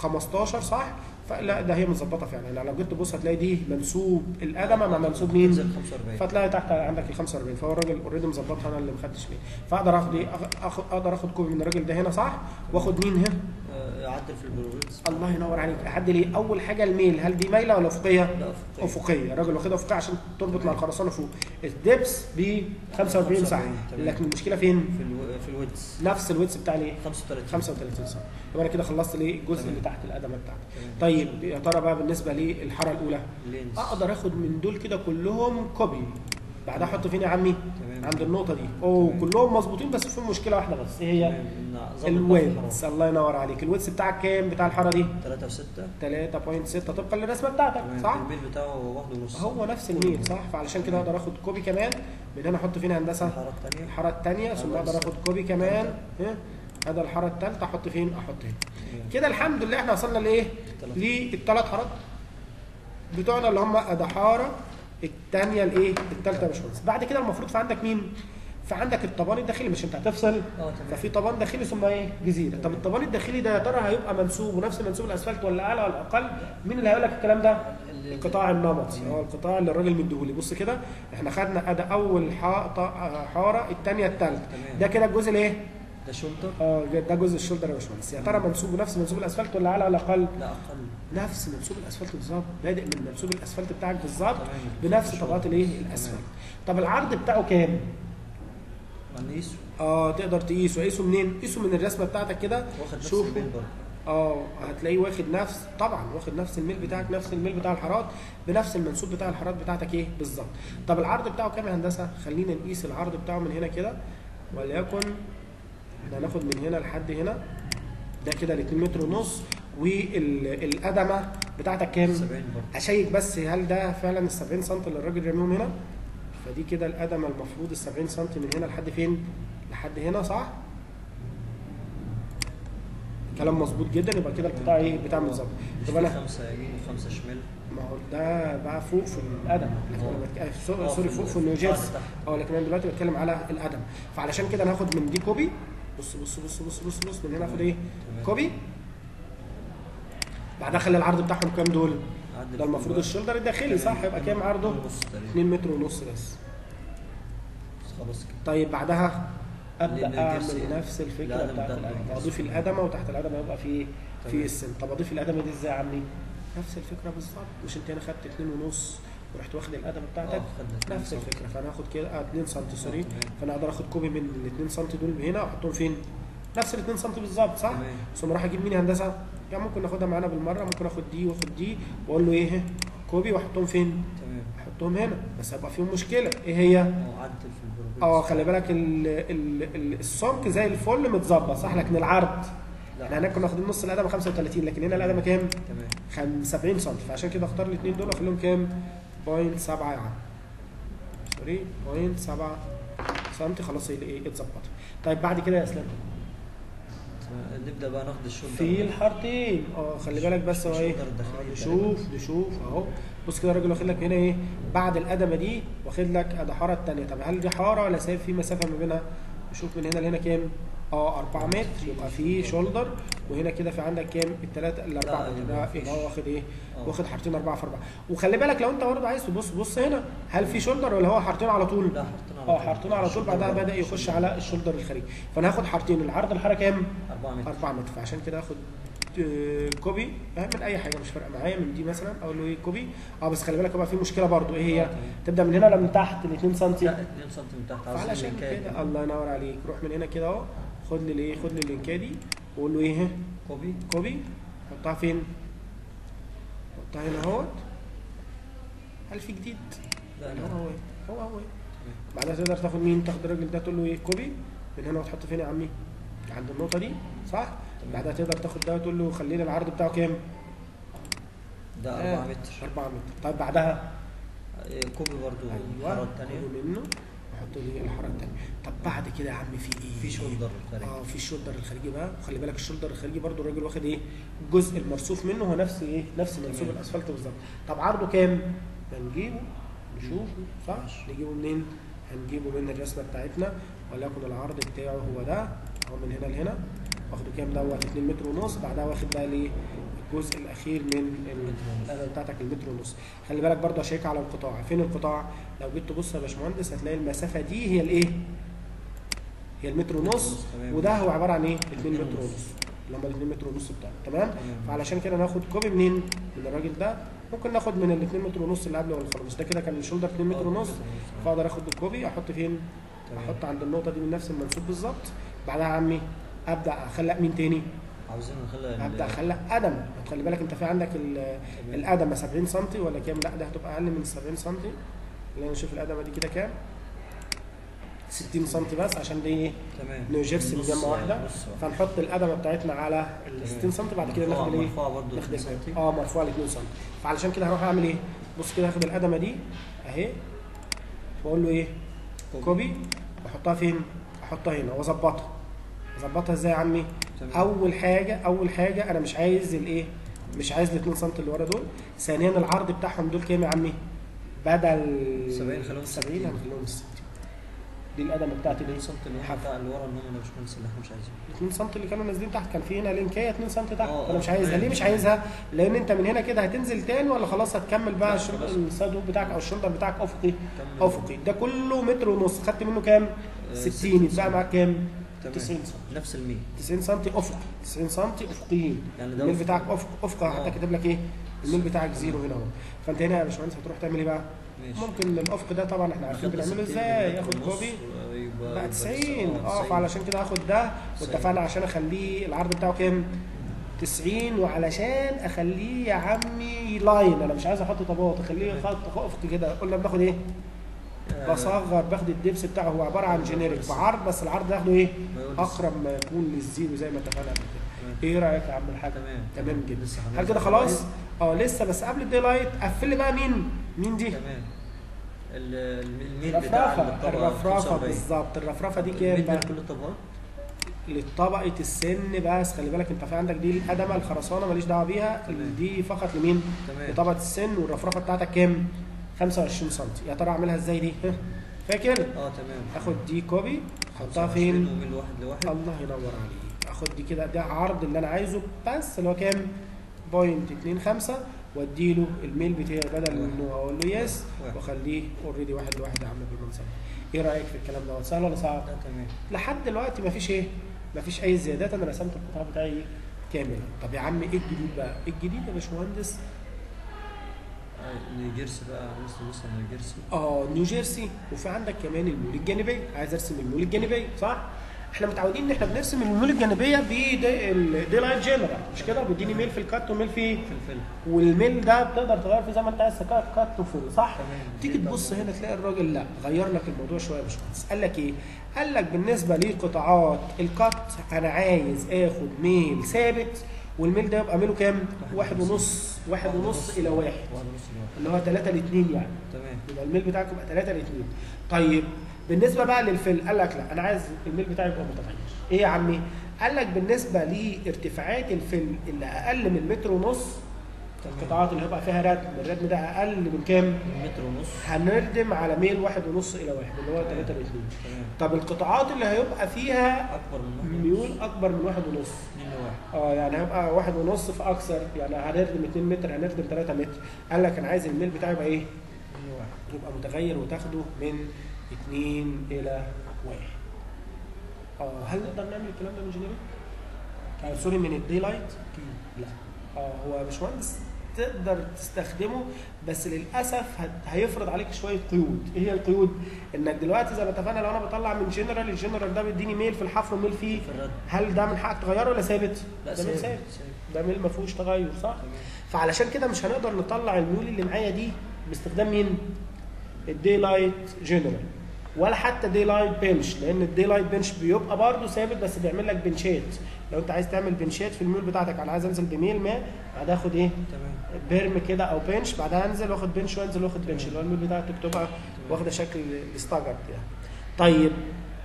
15 صح فلا ده هي متظبطه فعلا يعني لو جيت تبص هتلاقي دي منسوب القدمه مع منسوب مين
تنزل 45
فتلاقي تحت عندك ال 45 فهو الراجل اوريدي مظبطها انا اللي ما خدتش بيه فاقدر اخد ايه أخ- أخ- اقدر اخد كوبي من الراجل ده هنا صح واخد مين هنا
آه، عدل في البروفينس
الله ينور عليك اعدل ايه اول حاجه الميل هل دي مايله ولا افقيه
لا افقيه
افقيه الراجل واخدها افقيه عشان تربط مع الخرسانه فوق الدبس ب 45 صح
45 تمام.
لكن المشكله فين
في الو... في الويدز
نفس الويتس بتاع الايه
35
35 سم يبقى انا كده خلصت الايه الجزء
تمام.
اللي تحت القدمه بتاعتي
تمام.
طيب يا ترى بقى بالنسبه للحاره الاولى
لينز
اقدر اخد من دول كده كلهم كوبي بعدها احط فين يا عمي
تمام.
عند النقطه دي اوه
تمام.
كلهم مظبوطين بس في مشكله واحده بس ايه هي
تمام. إن ظبط
الويتس الله ينور عليك الويتس بتاعك كام بتاع الحاره دي
3 و6
3.6 طبقا للرسمه بتاعتك صح
الميل بتاعه واحد ونص
هو نفس الميل صح فعلشان كده اقدر اخد كوبي كمان من هنا احط فين هندسه
الحاره الثانيه
الحاره الثانيه ثم اقدر اخد كوبي كمان ها هذا الحاره الثالثه احط فين احط هنا كده الحمد لله احنا وصلنا لايه
تلات.
للثلاث حارات بتوعنا اللي هم ادي حاره الثانيه الايه الثالثه يا باشمهندس بعد كده المفروض في عندك مين في عندك الطبان الداخلي مش انت هتفصل
اه تمام
ففي طبان داخلي ثم ايه جزيره طب الطبان الداخلي ده يا ترى هيبقى منسوب ونفس منسوب الاسفلت ولا اعلى ولا اقل مين اللي هيقول لك الكلام ده
ال-
القطاع النمطي هو القطاع اللي الراجل مديهولي بص كده احنا خدنا ادي اول حا- ط- حاره الثانيه الثالثه
تمام.
ده كده الجزء الايه
ده شولدر
اه ده جزء الشولدر يا باشمهندس يا ترى منسوبه نفس منسوب الاسفلت ولا اعلى ولا اقل
لا اقل
نفس منسوب الاسفلت بالظبط بادئ من منسوب الاسفلت بتاعك بالظبط
تمام.
بنفس طبقات الايه الاسفلت طب العرض بتاعه كام
مقيس
اه تقدر تقيسه قيسه منين قيسه من الرسمه بتاعتك كده
واخد نفس
شوف
الميل برضه
اه هتلاقيه واخد نفس طبعا واخد نفس الميل بتاعك نفس الميل بتاع الحارات بنفس المنسوب بتاع الحارات بتاعتك ايه بالظبط طب العرض بتاعه كام يا هندسه خلينا نقيس العرض بتاعه من هنا كده وليكن احنا هناخد من هنا لحد هنا ده كده ال 2 متر ونص والقدمه بتاعتك كام
70 برضه
اشيك بس هل ده فعلا ال 70 سم اللي الراجل رميهم هنا فدي كده القدمه المفروض ال 70 سم من هنا لحد فين لحد هنا صح كلام مظبوط جدا يبقى كده القطاع ايه بتاع متظبط
مش
يبقى
في
انا
خمسة يمين وخمسة شمال
ما هو ده بقى فوق في القدم لكن أنا بتك- آه، سو- سوري فوق في النيوجيرسي
تحت.
اه لكن انا دلوقتي بتكلم على القدم فعلشان كده انا هاخد من دي كوبي بص بص بص بص بص بص من هنا هاخد ايه
تمام.
كوبي بعدها اخلي العرض بتاعهم كام دول
عدل
ده المفروض
فوق
الشولدر الداخلي صح يبقى كام عرضه
ونص تقريبا
2 متر ونص بس
خلاص كده
طيب بعدها ابدا
لأن
اعمل
الجرس إيه؟
نفس الفكره
القدم
بتاعت
بتاعت
القدم
الجرس.
اضيف القدمه وتحت القدمه يبقى في في
تمام.
السن طب اضيف القدمه دي ازاي يا عمي نفس الفكره بالظبط مش انت هنا خدت 2 ونص ورحت واخد القدمه بتاعتك
اه خدنا اتنين
نفس
سم.
الفكره فانا هاخد كده 2 سم سوري
تمام.
فانا اقدر اخد كوبي من ال 2 سم دول هنا واحطهم فين نفس ال 2 سم بالظبط صح
تمام.
ثم راح اجيب مين يا هندسه يعني ممكن ناخدها معانا بالمره ممكن اخد دي واخد دي واقول له ايه كوبي واحطهم فين
تمام
احطهم هنا بس هيبقى فيهم مشكله ايه هي
اه عدل في البروبيل
اه خلي بالك ال ال ال السمك زي الفل متظبط صح لكن العرض
لا.
احنا هناك كنا واخدين نص القدم 35 لكن هنا القدم كام؟
تمام
خم- 70 سم فعشان كده اختار الاثنين دول واخليهم كام؟ 0.7 يا عم سوري 0.7 سم خلاص هي ايه اتظبطت طيب بعد كده يا اسلام
تمام. نبدا بقى ناخد الشولدر
في الحارتين اه خلي بالك بس هو ايه
الشولدر الداخلي
آه، نشوف نشوف اهو بص كده الراجل واخد لك هنا ايه بعد القدمه دي واخد لك ادي حاره الثانيه طب هل دي حاره ولا سايب في مسافه ما بينها نشوف من هنا لهنا كام اه 4 متر يبقى في شولدر وهنا كده في عندك كام الثلاثه الاربعه
لا،
متر
يبقى
ده
مفيش.
يبقى هو واخد ايه
آه.
واخد حارتين 4 في 4 وخلي بالك لو انت برضه عايز تبص بص هنا هل في شولدر ولا هو حارتين على طول
لا حارتين على
اه
طول.
حارتين على طول
الشولدر
بعدها
بره.
بدا يخش على الشولدر الخارجي فانا هاخد حارتين العرض الحاره كام
4 متر
4 متر فعشان كده اخد آه، كوبي آه، من اي حاجه مش فارقه معايا من دي مثلا اقول له ايه كوبي اه بس خلي بالك بقى في مشكله برضو ايه هي
آه، تمام.
تبدا من هنا ولا من تحت ال 2 سم
لا 2 سم من تحت عاوزين
فعلشان
لينكات
كده
كمان.
الله ينور عليك روح من هنا كده اهو خد لي الايه خد لي اللينكه دي وقول له ايه
كوبي
كوبي حطها فين حطها هنا اهوت هل في جديد
لا
هو
لا
هو هو هو
تمام.
بعدها تقدر تاخد مين تاخد الراجل ده تقول له ايه كوبي من هنا وتحط فين يا عمي عند النقطه دي صح
تمام.
بعدها تقدر تاخد ده وتقول له خلي لي العرض بتاعه كام
ده
آه،
4 متر
4 متر طيب بعدها
آه، كوبي برضو
ايوه
الحاره الثانيه
خده منه وحط لي الحاره الثانيه طب بعد كده يا عم في ايه
في شولدر خارجي
اه في الشولدر الخارجي بقى وخلي بالك الشولدر الخارجي برضو الراجل واخد ايه الجزء المرصوف منه هو نفس ايه نفس منسوب
تمام.
الاسفلت بالظبط طب عرضه كام هنجيبه نشوفه صح
ماشي.
نجيبه منين هنجيبه من الرسمه بتاعتنا وليكن العرض بتاعه هو ده اهو من هنا لهنا واخده كام دوت 2 متر ونص بعدها واخد بقى ليه الجزء الاخير من ال- القلم بتاعتك المتر ونص خلي بالك برضه اشيك على القطاع فين القطاع لو جيت تبص يا باشمهندس هتلاقي المسافه دي هي الايه هي المتر ونص
تمام.
وده هو عباره عن ايه 2
اتنين
متر
ونص.
ونص اللي هم ال 2 متر ونص بتاعه تمام
تمام.
فعلشان كده ناخد كوبي منين من الراجل ده ممكن ناخد من ال 2 متر ونص اللي قبله ولا خلاص ده كده كان الشولدر 2 متر
آه،
ونص
متر ونص.
فاقدر اخد الكوبي احط فين
تمام.
احط عند النقطه دي من نفس المنسوب بالظبط بعدها يا عمي ابدا اخلق مين تاني
عاوزين نخلي ال-
ابدا اخلق قدم خلي بالك انت في عندك ال-
تمام.
القدمه 70 سم ولا كام لا ده هتبقى اقل من 70 سم خلينا نشوف القدمه دي كده كام 60 سم بس عشان دي ايه
تمام
نيوجيرسي
نص-
مجمع واحده
نص واحدة.
فنحط القدمه بتاعتنا على ال 60 سم بعد كده
مرفوعة-
ناخد الايه
مرفوعة برضو
ناخد
2
الباقي.
سم.
اه مرفوعه ل 2 سم فعلشان كده هروح اعمل ايه بص كده هاخد القدمه دي اهي واقول له ايه كوبي واحطها فين احطها هنا واظبطها اظبطها ازاي يا عمي
تمام.
اول حاجه اول حاجه انا مش عايز الايه مش عايز ال 2 سم اللي ورا دول ثانيا العرض بتاعهم دول كام يا عمي بدل
70 خليهم
70
60.
هنخليهم 60 دي القدمه بتاعتي دي
2 سم اللي هم بتاع اللي ورا انهم انا مش بنسى اللي احنا مش عايزينه
2 سم اللي كانوا نازلين تحت كان في هنا لينكايه 2 سم تحت
اه،
انا مش
اه،
عايزها
تمام.
ليه مش عايزها لان انت من هنا كده هتنزل تاني ولا خلاص هتكمل بقى
لا،
الشو-
خلاص.
السايد هوب بتاعك او الشولدر بتاعك افقي
كمل.
افقي ده كله متر ونص خدت منه كام
آه،
60
60
يتبقى معاك كام
تمام.
90 سم
نفس المية
90 سم افق 90 سم افقيين
يعني ده
الميل
أفق.
بتاعك افق افق حتى
اه.
كاتب لك ايه الميل بتاعك زيرو هنا اهو فانت هنا يا باشمهندس هتروح تعمل ايه بقى
ماشي
ممكن الافق ده طبعا احنا عارفين
ناخد
بنعمله
60
ازاي
متر
ياخد
ونص،
كوبي
آه، يبقى
بقى
يبقى
90 اه
90.
فعلشان كده هاخد ده
90.
واتفقنا عشان اخليه العرض بتاعه كام 90 وعلشان اخليه يا عمي لاين انا مش عايز احط طبقات اخليه خط افق كده قلنا بناخد ايه
آه،
بصغر باخد الدبس بتاعه هو عباره عن جينيريك بعرض بس العرض ده اخده ايه
ما يقول
اقرب ما يكون للزيرو زي ما اتفقنا قبل كده
تمام.
ايه رايك يا عم الحاج
تمام
تمام جدا
لسه
هل
هننزل
كده
على
خلاص
اللاين.
اه لسه بس قبل الدي لايت قفل لي بقى مين مين دي
تمام ال- الميل بتاع
الرفرفه
الطبقة
الرفرفه
45.
بالظبط الرفرفه دي كام
الميل
بقى
بين كل الطبقات
لطبقه السن بس خلي بالك انت في عندك دي الادمه الخرسانه ماليش دعوه بيها
تمام.
دي فقط لمين؟
تمام
لطبقه السن والرفرفه بتاعتك كام؟ 25 سم يا ترى اعملها ازاي دي؟ ها؟ فاكر؟
اه تمام
اخد دي كوبي احطها
25
فين؟
وميل واحد لواحد
الله ينور عليك اخد دي كده ده عرض اللي انا عايزه بس اللي هو كام؟ بوينت 25 واديله الميل بتاعي بدل من انه اقول له يس
واحد.
واخليه اوريدي واحد لواحد يا عم بالمناسبه ايه رايك في الكلام ده سهل ولا صعب؟
ده تمام
لحد دلوقتي مفيش ايه؟ مفيش اي زيادات انا رسمت القطاع بتاعي كامل طب يا عم ايه الجديد بقى؟ إيه الجديد يا باشمهندس
آه، نيوجيرسي بقى مثل مثلا نيوجيرسي
اه نيو جيرسي وفي عندك كمان الميول الجانبيه عايز ارسم الميول الجانبيه صح؟ احنا متعودين ان احنا بنرسم الميول الجانبيه بدي لايت جنرال مش كده بيديني ميل في الكات وميل في
في الفيلم
والميل ده بتقدر تغير فيه زي ما انت عايز كات كات وفل صح؟
تمام
تيجي تبص هنا تلاقي الراجل لا غير لك الموضوع شويه يا باشمهندس قال لك ايه؟ قال لك بالنسبه لقطاعات الكات انا عايز اخد ميل ثابت والميل ده يبقى ميله كام؟ واحد ونص واحد ونص الى واحد
واحد ونص لواحد
اللي هو 3 ل 2 يعني
تمام
يبقى الميل بتاعك يبقى 3 ل 2 طيب بالنسبه بقى للفل قال لك لا انا عايز الميل بتاعي يبقى متغير ايه يا عمي قال لك بالنسبه لارتفاعات الفل اللي اقل من متر ونص
تمام
القطاعات اللي هيبقى فيها ردم الردم ده اقل من كام
متر ونص
هنردم على ميل واحد ونص الى واحد اللي هو 3 ل 2
تمام
طب القطاعات اللي هيبقى فيها
اكبر من واحد ونص.
ميول اكبر من واحد ونص
اتنين لواحد
اه يعني هيبقى واحد ونص في اكثر يعني هنردم 2 متر هنردم 3 متر قال لك انا عايز الميل بتاعي يبقى ايه
اتنين لواحد
يبقى متغير وتاخده من 2 الى 1 اه هل نقدر نعمل الكلام ده من جنريك؟ آه سوري من الدي لايت؟ لا اه هو يا باشمهندس تقدر تستخدمه بس للاسف هت- هيفرض عليك شويه قيود، ايه هي القيود؟ انك دلوقتي زي ما اتفقنا لو انا بطلع من جنرال الجنرال ده بيديني ميل في الحفر وميل فيه
في الرد
هل ده من حقك تغيره ولا ثابت؟
لا
ده ميل
ثابت
ثابت
ثابت
ده ميل ما فيهوش تغير صح؟
تمام
فعلشان كده مش هنقدر نطلع الميول اللي معايا دي باستخدام مين؟ الدي لايت جنرال ولا حتى دي لايت بنش لان الدي لايت بنش بيبقى برضه ثابت بس بيعمل لك بنشات لو انت عايز تعمل بنشات في الميول بتاعتك انا عايز انزل بميل ما بعدها اخد ايه؟
تمام
بيرم كده او بنش بعدها انزل واخد بنش وانزل واخد بنش اللي هو الميول بتاعتك تبقى واخده شكل الستاجر يعني طيب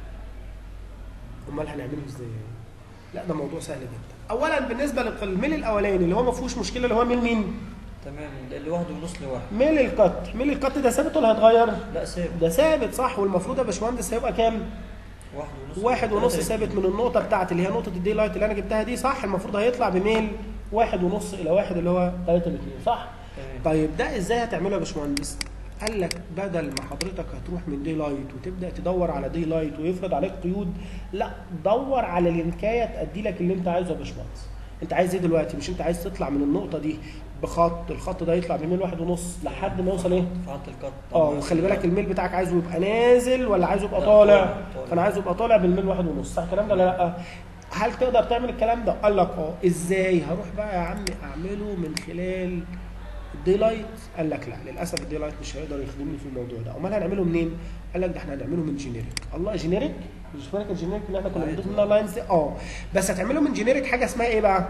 امال هنعمله ازاي؟ لا ده موضوع سهل جدا اولا بالنسبه للميل الاولاني اللي هو ما فيهوش مشكله اللي هو ميل مين؟
تمام اللي واحد ونص لواحد
ميل الكت ميل الكت ده ثابت ولا هيتغير؟
لا ثابت
ده ثابت صح والمفروض يا باشمهندس هيبقى كام؟
واحد ونص
واحد ونص
تلاتة
ثابت من النقطة بتاعتي اللي هي نقطة الدي لايت اللي أنا جبتها دي صح المفروض هيطلع بميل واحد ونص إلى واحد اللي هو 3 ل 2 صح؟
تمام
طيب ده إزاي هتعمله يا باشمهندس؟ قال لك بدل ما حضرتك هتروح من دي لايت وتبدا تدور على دي لايت ويفرض عليك قيود لا دور على لينكايه تادي لك اللي انت عايزه يا باشمهندس انت عايز ايه دلوقتي مش انت عايز تطلع من النقطه دي بخط الخط ده يطلع بميل واحد ونص لحد ما يوصل ايه
في حط القط
اه وخلي بالك الميل بتاعك عايزه يبقى نازل ولا عايزه يبقى
لا،
طالع
طالع، طالع.
فانا عايزه يبقى طالع بالميل واحد ونص صح الكلام ده ولا لا هل تقدر تعمل الكلام ده قال لك اه ازاي هروح بقى يا عم اعمله من خلال الدي لايت قال لك لا للاسف الدي لايت مش هيقدر يخدمني في الموضوع ده امال هنعمله منين قال لك ده احنا هنعمله من جينيريك الله جينيريك مش فاكر الجينيريك اللي احنا كنا
أيوة.
بنضيف منها لاينز دي اه بس هتعمله من جينيريك حاجه اسمها ايه بقى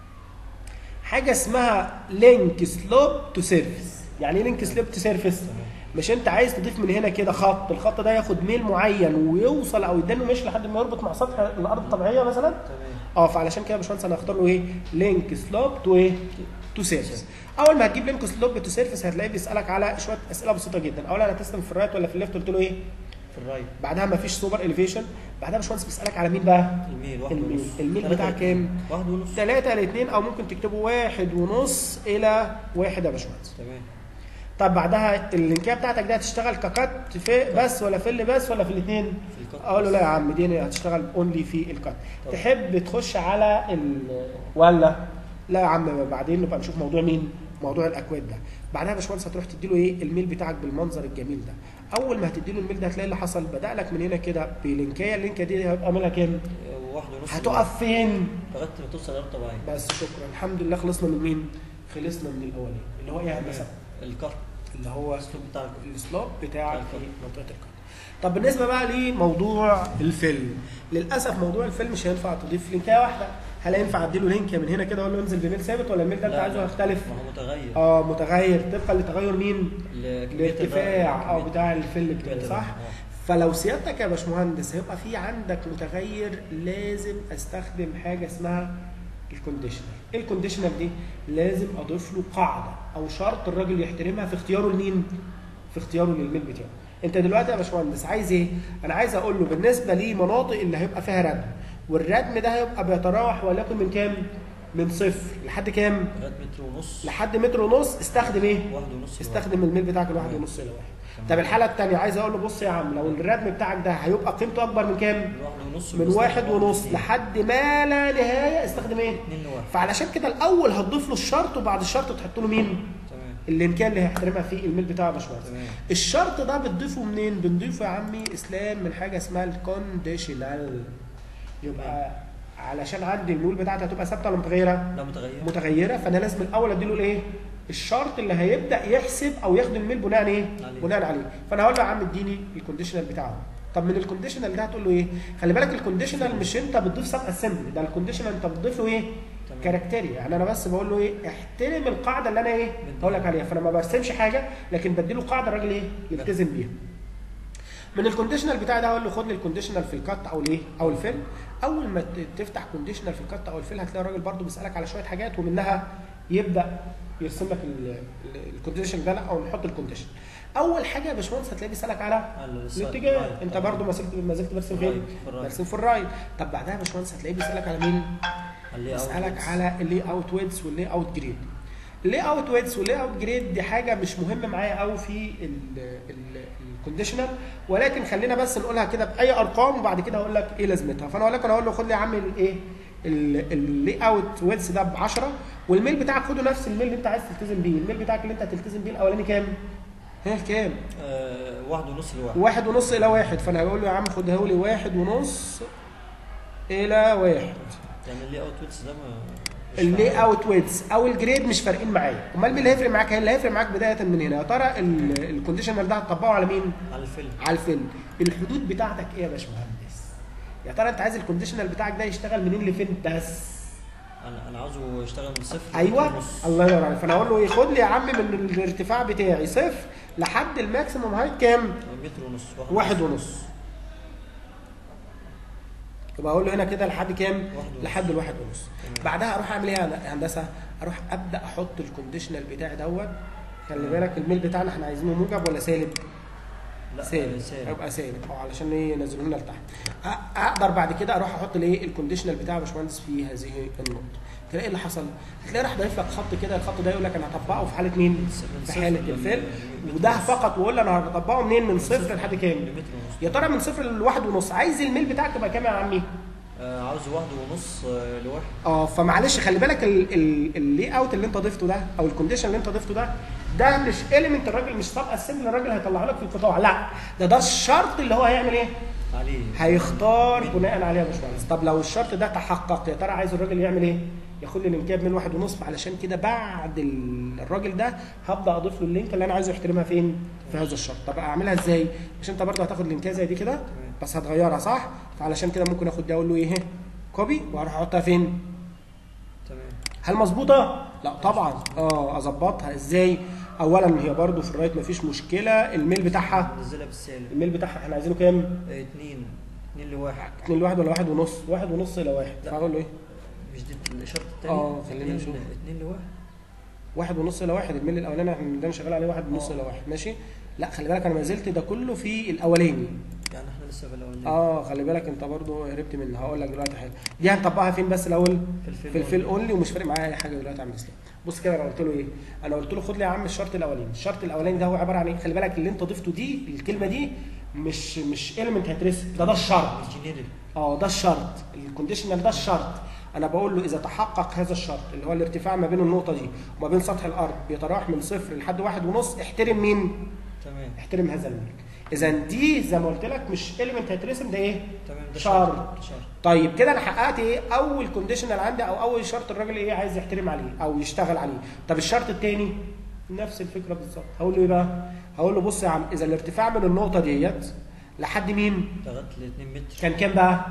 حاجه اسمها لينك سلوب تو سيرفيس يعني ايه لينك سلوب تو سيرفيس مش انت عايز تضيف من هنا كده خط الخط ده ياخد ميل معين ويوصل او يدانه مش لحد ما يربط مع سطح الارض الطبيعيه مثلا
تمام
اه فعلشان كده يا باشمهندس انا هختار له ايه لينك سلوب تو ايه تو سيرفيس اول ما هتجيب لينك سلوب تو سيرفيس هتلاقيه بيسالك على شويه اسئله بسيطه جدا اولا هتستلم في الرايت ولا في الليفت قلت له ايه
في الرايت
بعدها ما فيش سوبر اليفيشن بعدها يا باشمهندس بيسالك على مين بقى
الميل واحد
الميل.
ونص
الميل
تلاتة
بتاعك
اتنين.
كام؟
واحد ونص
3 ل 2 او ممكن تكتبه واحد ونص الى واحد يا باشمهندس
تمام
طب بعدها اللينكيه بتاعتك دي هتشتغل ككات في بس ولا في اللي بس ولا في الاثنين
في القط
اقول له
بس.
لا يا عم دي هتشتغل اونلي في الكات
طب.
تحب تخش على ال ولا لا يا عم بعدين نبقى نشوف موضوع مين موضوع الاكواد ده بعدها يا باشمهندس هتروح تدي له ايه الميل بتاعك بالمنظر الجميل ده اول ما هتدي له الميل ده هتلاقي اللي حصل بدا لك من هنا كده بلينكيه اللينكه دي هيبقى منها كام
واحد ونص
هتقف فين
لغايه ما توصل للارض طبيعيه
بس شكرا الحمد لله خلصنا من مين خلصنا من الاولاني اللي هو ايه يا هندسه
القط
اللي هو
الاسلوب بتاع القط
السلوب بتاعك في
الفل.
منطقه الكات طب بالنسبه بقى لموضوع الفيلم للاسف موضوع الفيلم مش هينفع تضيف لينكيه واحده هل ينفع اديله لينك من هنا كده اقول له انزل بميل ثابت ولا الميل ده انت
لا،
عايزه
لا.
يختلف
ما هو متغير
اه متغير طبقا لتغير مين
ال- كمية
الارتفاع
الرأي-
او
كمية-
بتاع الفيل
كمية
بتاعي
الرأي.
صح
آه.
فلو سيادتك يا باشمهندس هيبقى في عندك متغير لازم استخدم حاجه اسمها الكونديشنال ايه الكونديشنال دي لازم اضيف له قاعده او شرط الراجل يحترمها في اختياره لمين في اختياره للميل بتاعه انت دلوقتي يا باشمهندس عايز ايه انا عايز اقول له بالنسبه لمناطق اللي هيبقى فيها ردم والردم ده هيبقى بيتراوح وليكن من كام من صفر لحد كام
لغايه متر ونص
لحد متر ونص استخدم ايه
واحد ونص
استخدم الميل بتاعك الواحد ونص الى واحد طب الحاله الثانيه عايز اقول له بص يا عم لو الردم بتاعك ده هيبقى قيمته اكبر من كام
من واحد ونص
من
بنستخدم
واحد ونص
اتنين.
لحد ما لا نهايه استخدم ايه
اتنين لواحد
فعلشان كده الاول هتضيف له الشرط وبعد الشرط تحط له مين
تمام
الامكان اللي هيحترمها فيه الميل بتاعه يا باشمهندس
تمام
الشرط ده بتضيفه منين بنضيفه يا عمي اسلام من حاجه اسمها الكونديشنال يبقى علشان عندي الميول بتاعتي هتبقى ثابته ولا متغيره
لا متغير
متغيره فانا لازم الاول اديله الايه الشرط اللي هيبدا يحسب او ياخد الميل بناء ايه
عليه.
بناء عليه فانا هقول له يا عم اديني الكونديشنال بتاعه طب من الكونديشنال ده هتقول له ايه خلي بالك الكونديشنال مش انت بتضيف سب اسمبلي ده الكونديشنال انت بتضيف له ايه
تمام.
كاركتيريا يعني انا بس بقول له ايه احترم القاعده اللي انا ايه هقول لك عليها فانا ما برسمش حاجه لكن بديله قاعده الراجل ايه يلتزم بيها من الكونديشنال بتاعي ده هقول له خد لي الكونديشنال في الكات او الايه او الفيل اول ما ت- تفتح كونديشنال في الكات او الفيل هتلاقي الراجل برده بيسالك على شويه حاجات ومنها يبدا يرسم لك الكونديشن ده لا او نحط الكونديشن اول حاجه يا باشمهندس هتلاقيه بيسالك على
على السايد.
الاتجاه
رايت.
انت
طبعا.
برده ما زلت ما زلت برسم فين
رايت. في الرايت.
برسم في الرايت طب بعدها يا باشمهندس هتلاقيه بيسالك على مين
على اللي أوت
بيسالك
بس.
على اللي اوت ويدز واللي اوت جريد اللي اوت ويدز واللي اوت جريد دي حاجه مش مهمه معايا قوي في الكونديشنال ولكن خلينا بس نقولها كده باي ارقام وبعد كده هقول لك ايه لازمتها فانا ولكن اقول له خد لي يا عم الايه اللي اوت ويدز ده ب 10 والميل بتاعك خده نفس الميل اللي انت عايز تلتزم بيه الميل بتاعك اللي انت هتلتزم بيه الاولاني كام ها كام
آه واحد ونص لواحد
واحد ونص الى واحد فانا هقول له يا عم خدها لي واحد ونص الى واحد
يعني اللي اوت ويتس ده ما مش
اللي
فاهم.
اوت ويدز او الجريد مش فارقين معايا امال مين اللي هيفرق معاك اللي هيفرق معاك بدايه من هنا يا ترى الكونديشنال ده هتطبقه على مين
على الفيلم
على الفيلم الحدود بتاعتك ايه يا باشمهندس يا ترى انت عايز الكونديشنال بتاعك ده يشتغل منين لفين بس
انا انا عاوزه يشتغل من صفر
ايوه
لنص.
الله ينور عليك فانا اقول له ايه خد لي يا عم من الارتفاع بتاعي صفر لحد الماكسيموم هايت كام
متر ونص
واحد ونص يبقى اقول له هنا كده لحد كام
واحد ونص.
لحد الواحد ونص
تمام.
بعدها اروح اعمل ايه يا هندسه اروح ابدا احط الكونديشنال بتاعي دوت خلي بالك الميل بتاعنا احنا عايزينه موجب ولا سالب
لا
سالب
آه، سالب
هيبقى سالب اه علشان ايه ينزلوا لنا لتحت أ- اقدر بعد كده اروح احط الايه الكونديشنال بتاعي يا باشمهندس في هذه النقطه تلاقي إيه اللي حصل هتلاقي راح ضايف لك خط كده الخط ده يقول لك انا هطبقه في حاله مين
من
في
صفر
حاله
لل-
الفيل
لمتر
وده
ونص.
فقط واقول له انا هطبقه منين من صفر لحد كام
لمتر ونص
يا ترى من صفر لواحد ونص عايز الميل بتاعك تبقى كام يا عمي
آه عاوز واحد ونص آه لواحد
اه فمعلش خلي بالك اللي اوت اللي انت ضفته ده او الكونديشن اللي انت ضفته ده ده مش اليمنت الراجل مش سب اسمبلي الراجل هيطلع لك في القطاع لا ده ده الشرط اللي هو هيعمل ايه
عليه
هيختار بناء عليه يا باشمهندس طب لو الشرط ده تحقق يا ترى عايز الراجل يعمل ايه ياخد لي الانكاب من واحد ونص علشان كده بعد ال- الراجل ده هبدا اضيف له اللينك اللي انا عايزه يحترمها فين في هذا الشرط طب اعملها ازاي مش انت برضه هتاخد لينكيه زي دي كده بس هتغيرها صح فعلشان كده ممكن اخد دي اقول له ايه كوبي واروح احطها فين
تمام
هل مظبوطه لا طبعا اه اظبطها ازاي اولا هي برضو في الرايت مفيش مشكله الميل بتاعها
نزلها بالسالب
الميل بتاعها احنا عايزينه كام
آه اتنين اتنين لواحد
2 لواحد ولا واحد ونص واحد ونص الى واحد
لا.
فاقول له ايه
مش دي الشرط التاني
اه، خلينا
اتنين-
نشوف.
اتنين لواحد
واحد ونص الى واحد الميل الاولاني احنا عندنا شغال عليه واحد ونص
اه.
الى واحد ماشي لا خلي بالك انا ما زلت ده كله في الاولاني
يعني احنا لسه في الاولاني
اه خلي بالك انت برضو هربت منها هقول لك دلوقتي حاجه دي هنطبقها فين بس الاول
في الفيل
في الفيل اونلي ومش فارق معايا اي حاجه دلوقتي يا عم اسلام بص كده انا قلت له ايه انا قلت له خد لي يا عم الشرط الاولاني الشرط الاولاني ده هو عباره عن ايه خلي بالك اللي انت ضفته دي الكلمه دي مش مش اليمنت هيترسم ده ده الشرط
الجينيرال
اه ده الشرط الكونديشنال ده الشرط انا بقول له اذا تحقق هذا الشرط اللي هو الارتفاع ما بين النقطه دي وما بين سطح الارض بيتراوح من صفر لحد واحد ونص احترم مين
تمام
احترم هذا الملك اذا دي زي ما قلت لك مش اليمنت هيترسم ده ايه
تمام ده
شرط.
شرط
طيب كده انا حققت ايه اول كونديشنال عندي او اول شرط الراجل ايه عايز يحترم عليه او يشتغل عليه طب الشرط الثاني نفس الفكره بالظبط هقول له ايه بقى هقول له بص يا عم اذا الارتفاع من النقطه ديت لحد مين
لغايه ل 2 متر
كان كام بقى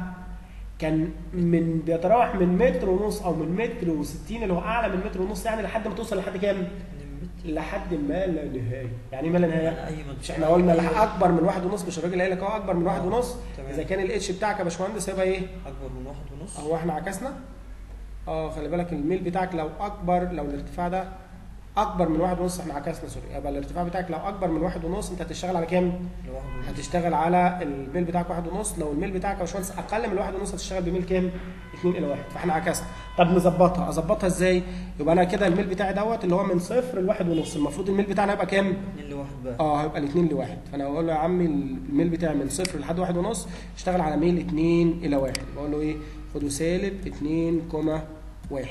كان من بيتراوح من متر ونص او من متر و60 اللي هو اعلى من متر ونص يعني لحد ما توصل لحد كام
2 متر
لحد ما لا نهايه يعني إيه ما لا نهايه
يعني اي منطقه
مش احنا قلنا لح- اكبر من واحد ونص مش الراجل قايل لك اهو اكبر من واحد ونص
تمام.
اذا كان الاتش بتاعك يا باشمهندس هيبقى ايه
اكبر من واحد ونص
هو احنا عكسنا اه خلي بالك الميل بتاعك لو اكبر لو الارتفاع ده اكبر من واحد ونص احنا عكسنا سوري يبقى الارتفاع بتاعك لو اكبر من واحد ونص انت هتشتغل على كام؟
لواحد ونص
هتشتغل على الميل بتاعك واحد ونص لو الميل بتاعك يا باشمهندس اقل من واحد ونص هتشتغل بميل كام؟ 2 الى واحد فاحنا عكسنا طب نظبطها اظبطها ازاي؟ يبقى انا كده الميل بتاعي دوت اللي هو من صفر لواحد ونص المفروض الميل بتاعنا يبقى كام؟
اتنين لواحد بقى
اه هيبقى الاثنين لواحد فانا بقول له يا عمي الميل بتاعي من صفر لحد واحد ونص اشتغل على ميل 2 الى واحد بقول له ايه خده سالب 2,1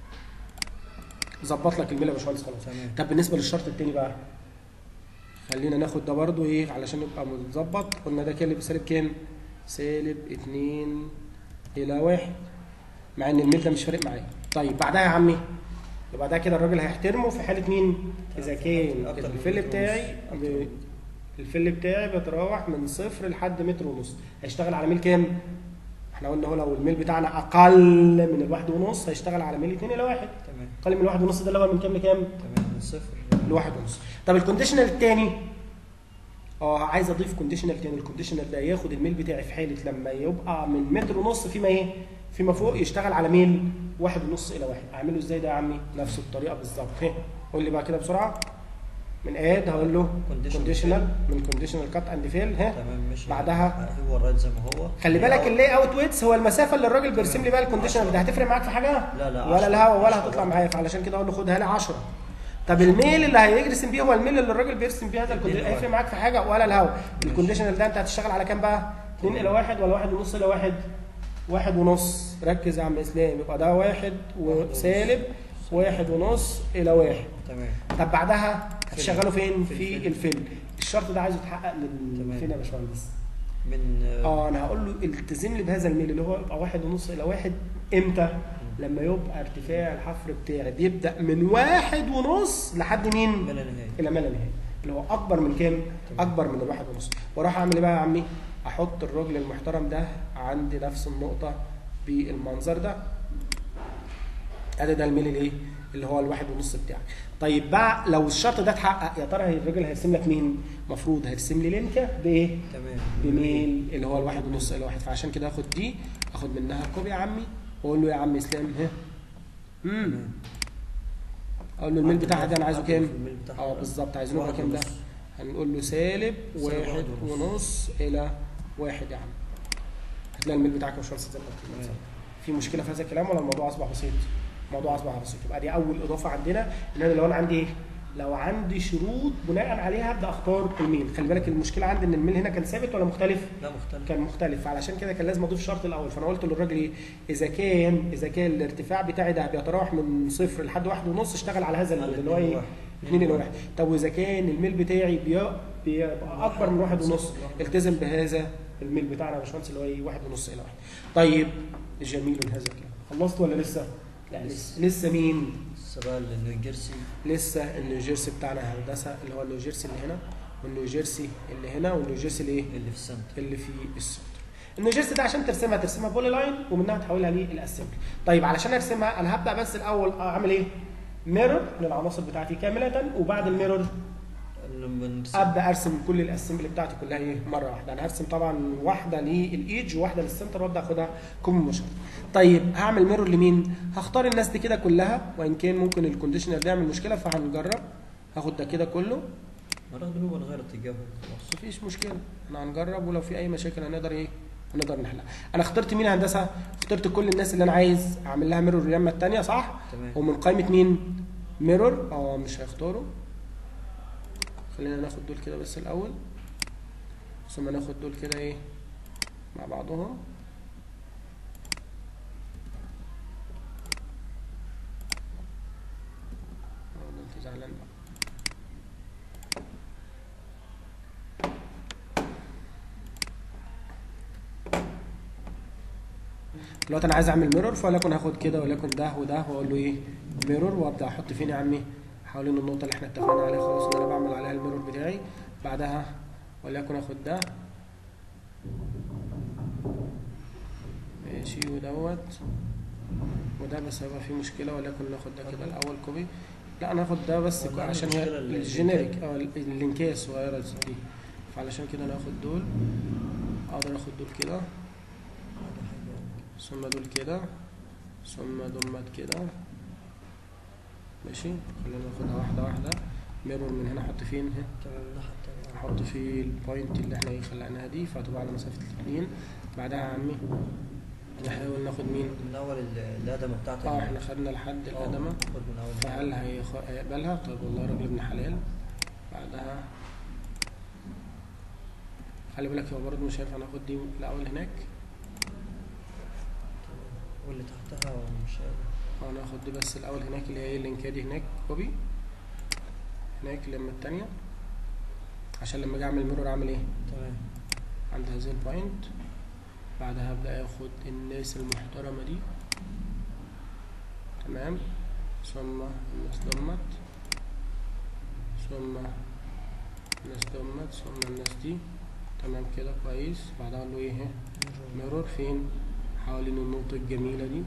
ظبط لك الميل يا باشمهندس خلاص
تمام
طب بالنسبه للشرط التاني بقى خلينا ناخد ده برضو ايه علشان نبقى متظبط قلنا ده كده بسالب كام سالب 2 الى واحد مع ان الميل ده مش فارق معايا طيب بعدها يا عمي يبقى ده كده الراجل هيحترمه في حاله مين اذا كان
أكتر من
الفل
متر
بتاعي
ونص. أكتر
ب-
من-
الفل بتاعي بيتراوح من صفر لحد متر ونص هيشتغل على ميل كام احنا قلنا هو لو الميل بتاعنا اقل من الواحد ونص هيشتغل على ميل 2 الى واحد
تمام
اقل من الواحد ونص ده اللي هو من كام لكام
تمام من صفر
لواحد ونص طب الكونديشنال الثاني اه عايز اضيف كونديشنال تاني الكونديشنال ده ياخد الميل بتاعي في حاله لما يبقى من متر ونص فيما ايه فيما فوق يشتغل على ميل واحد ونص الى واحد اعمله ازاي ده يا عمي نفس الطريقه بالظبط ها قول لي بقى كده بسرعه من اد هقول له
Conditional
كونديشنال من كونديشنال كات اند فيل ها
تمام ماشي
بعدها
هو الرايت زي ما هو
خلي بالك اللاي اوت ويتس هو المسافه اللي الراجل بيرسم لي بقى الكونديشنال ده هتفرق معاك في حاجه
لا لا
ولا
عشرة.
الهوا ولا
عشرة.
هتطلع معايا فعلشان كده اقول له خدها لي 10 طب الميل اللي هيرسم بيه هو الميل اللي الراجل بيرسم بيه هذا الكونديشنال
اتنين
هيفرق معاك في حاجه ولا الهوا الكونديشنال ده انت هتشتغل على كام بقى 2 الى 1 ولا 1 ونص الى 1 واحد ونص ركز يا عم اسلام يبقى ده واحد وسالب واحد ونص الى واحد
تمام
طب بعدها هتشغله فين
في
في
الفيل.
الفيل الشرط ده عايزه يتحقق من
تمام.
فين يا باشمهندس
من
اه انا هقول له التزم لي بهذا الميل اللي هو يبقى واحد ونص الى واحد امتى؟ لما يبقى ارتفاع الحفر بتاعي بيبدا من واحد ونص لحد مين؟
بلا نهايه
الى ما لا نهايه اللي هو اكبر من كام؟
تمام.
اكبر من الواحد ونص واروح اعمل ايه بقى يا عمي؟ احط الراجل المحترم ده عند نفس النقطه بالمنظر ده ادي ده الميل الايه؟ اللي هو الواحد ونص بتاعك. طيب بقى لو الشرط ده اتحقق يا ترى الراجل هيرسم لك مين؟ المفروض هيرسم لي لينكه بايه؟
تمام
بميل اللي هو الواحد ونص الى واحد فعشان كده اخد دي اخد منها كوبي يا عمي واقول له يا عم اسلام ها امم
تمام.
اقول له الميل بتاعها ده انا عايزه كام؟
الميل بتاعها
اه
ده.
بالظبط عايزينه يبقى
واحد
كام ده؟
ونص.
هنقول له سالب
سالب
واحد
واحد ونص.
ونص الى واحد يا عم هتلاقي الميل بتاعك مش زي ما قلت
تمام.
في مشكله في هذا الكلام ولا الموضوع اصبح بسيط؟ الموضوع اصبح بسيط يبقى دي اول اضافه عندنا ان انا لو انا عندي ايه؟ لو عندي شروط بناء عليها ابدا اختار الميل خلي بالك المشكله عندي ان الميل هنا كان ثابت ولا مختلف؟
لا مختلف
كان مختلف فعلشان كده كان لازم اضيف شرط الاول فانا قلت للراجل ايه اذا كان اذا كان الارتفاع بتاعي ده بيتراوح من صفر لحد واحد ونص اشتغل على هذا الميل اللي هو ايه 2 الى 1 طب واذا كان الميل بتاعي بي- بيبقى اكبر من واحد ونص التزم بهذا الميل بتاعنا يا باشمهندس اللي هو ايه واحد ونص الى واحد طيب جميل هذا الكلام خلصت ولا لسه؟ لا لسه لسه مين؟
لسه بقى النيو جيرسي
لسه النيوجيرسي بتاعنا هندسه اللي هو النيوجيرسي اللي هنا والنيوجيرسي اللي هنا والنيوجيرسي اللي ايه؟
اللي في السنتر
اللي في السنتر النيوجيرسي ده عشان ترسمها ترسمها بولي لاين ومنها تحولها للاسمبلي طيب علشان ارسمها انا هبدا بس الاول اعمل ايه ميرور للعناصر بتاعتي كامله وبعد الميرور
لما نرسم
ابدا ارسم كل الاسمبلي بتاعتي كلها ايه مره واحده انا هرسم طبعا واحده للايدج وواحده للسنتر وابدا اخدها كوم مشترك طيب هعمل ميرور لمين هختار الناس دي كده كلها وان كان ممكن الكونديشنر ده يعمل مشكله فهنجرب هاخد ده كده كله
هناخده هو نغير اتجاهه خلاص
مفيش مشكله احنا هنجرب ولو في اي مشاكل هنقدر ايه هنقدر نحلها انا اخترت مين هندسه اخترت كل الناس اللي انا عايز اعمل لها ميرور اليمه الثانيه صح
تمام
ومن قائمه مين ميرور اه مش هيختاروا خلينا ناخد دول كده بس الاول ثم ناخد دول كده ايه مع بعضهم اه ده انت زعلان بقى دلوقتي انا عايز اعمل ميرور فوليكن هاخد كده وليكن ده وده واقول له ايه ميرور وابدا احط فين يا عمي حوالين النقطه اللي احنا اتفقنا عليها خلاص ان انا بعمل عليها الميرور بتاعي بعدها وليكن اخد ده ماشي ودوت وده بس هيبقى فيه مشكله وليكن ناخد ده كده الاول كوبي لا انا هاخد ده بس
والله
عشان
عندي
هي
مشكلة ال-
الجينيريك اه ال- اللينكيه الصغيره دي فعلشان كده انا هاخد دول اقدر اخد دول كده ثم دول كده ثم دمت كده ماشي خلينا ناخدها واحده واحده ميرور من هنا احط فين هنا
تمام الناحية التانية
احط في البوينت اللي احنا ايه خلقناها دي فهتبقى على مسافه الاثنين بعدها يا عمي نحاول ناخد مين
من أول ال- الأدمة بتاعتك
اه احنا خدنا لحد
آه،
الادمه
خد من أول
فهل هيخ- هيقبلها طيب والله راجل ابن حلال بعدها خلي بالك هو برضه مش هينفع ناخد دي الاول هناك
واللي تحتها مش
اه ناخد دي بس الاول هناك اللي هي ايه اللينكيه دي هناك كوبي هناك لما التانية عشان لما اجي اعمل ميرور اعمل ايه
تمام
عند هذه البوينت بعدها ابدا اخد الناس المحترمه دي تمام ثم الناس دمت ثم الناس دمت ثم الناس دي تمام كده كويس بعدها اقول له ايه اهي ميرور فين حوالين النقطه الجميله دي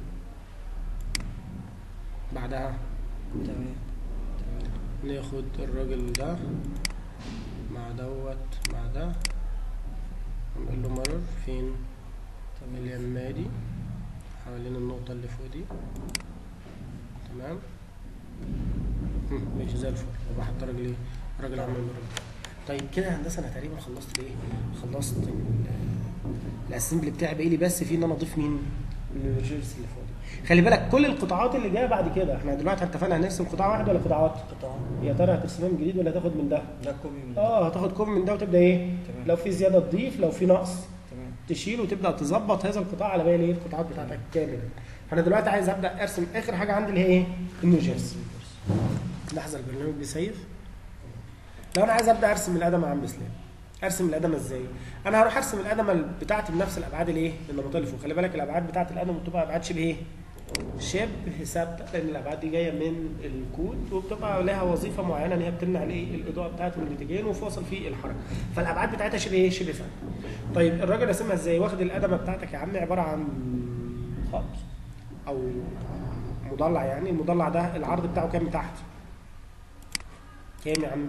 بعدها
تمام تمام
ناخد الراجل ده مع دوت مع ده ونقول له مرر فين
تمام
اليمة دي حوالين النقطة اللي فوق دي تمام هم، ماشي زي الفل يبقى حتى راجل ايه راجل عمل مرر طيب كده يا هندسة انا تقريبا خلصت الايه خلصت ال- الاسمبلي بتاعي باقي لي بس في ان انا اضيف مين الجيرس اللي فوق دي خلي بالك كل القطاعات اللي جايه بعد كده احنا دلوقتي اتفقنا هنرسم قطاع واحد ولا قطاعات
قطعة
يا ترى هترسمها من جديد ولا هتاخد من ده
لا كوبي من
اه هتاخد كوب من ده وتبدا ايه
تمام.
لو في زياده تضيف لو في نقص
تمام
تشيل وتبدا تظبط هذا القطاع على باقي الايه القطاعات بتاعتك كامله فانا دلوقتي عايز ابدا ارسم اخر حاجه عندي اللي هي ايه النيوجيرسي لحظه البرنامج بيسيف لو انا عايز ابدا ارسم الادمه يا عم اسلام ارسم الادمه ازاي انا هروح ارسم الادمه بتاعتي بنفس الابعاد الايه النمطيه اللي فوق خلي بالك الابعاد بتاعت الادمه بتبقى ابعاد شبه ايه شبه ثابته لان الابعاد دي جايه من الكود وبتبقى لها وظيفه معينه ان هي بتمنع الايه الاضاءه بتاعت من الاتجاهين وفاصل في الحركه فالابعاد بتاعتها شبه ايه شبه ثابته طيب الراجل رسمها ازاي واخد الادمه بتاعتك يا عم عباره عن خط او مضلع يعني المضلع ده العرض بتاعه كام من تحت كام يا عم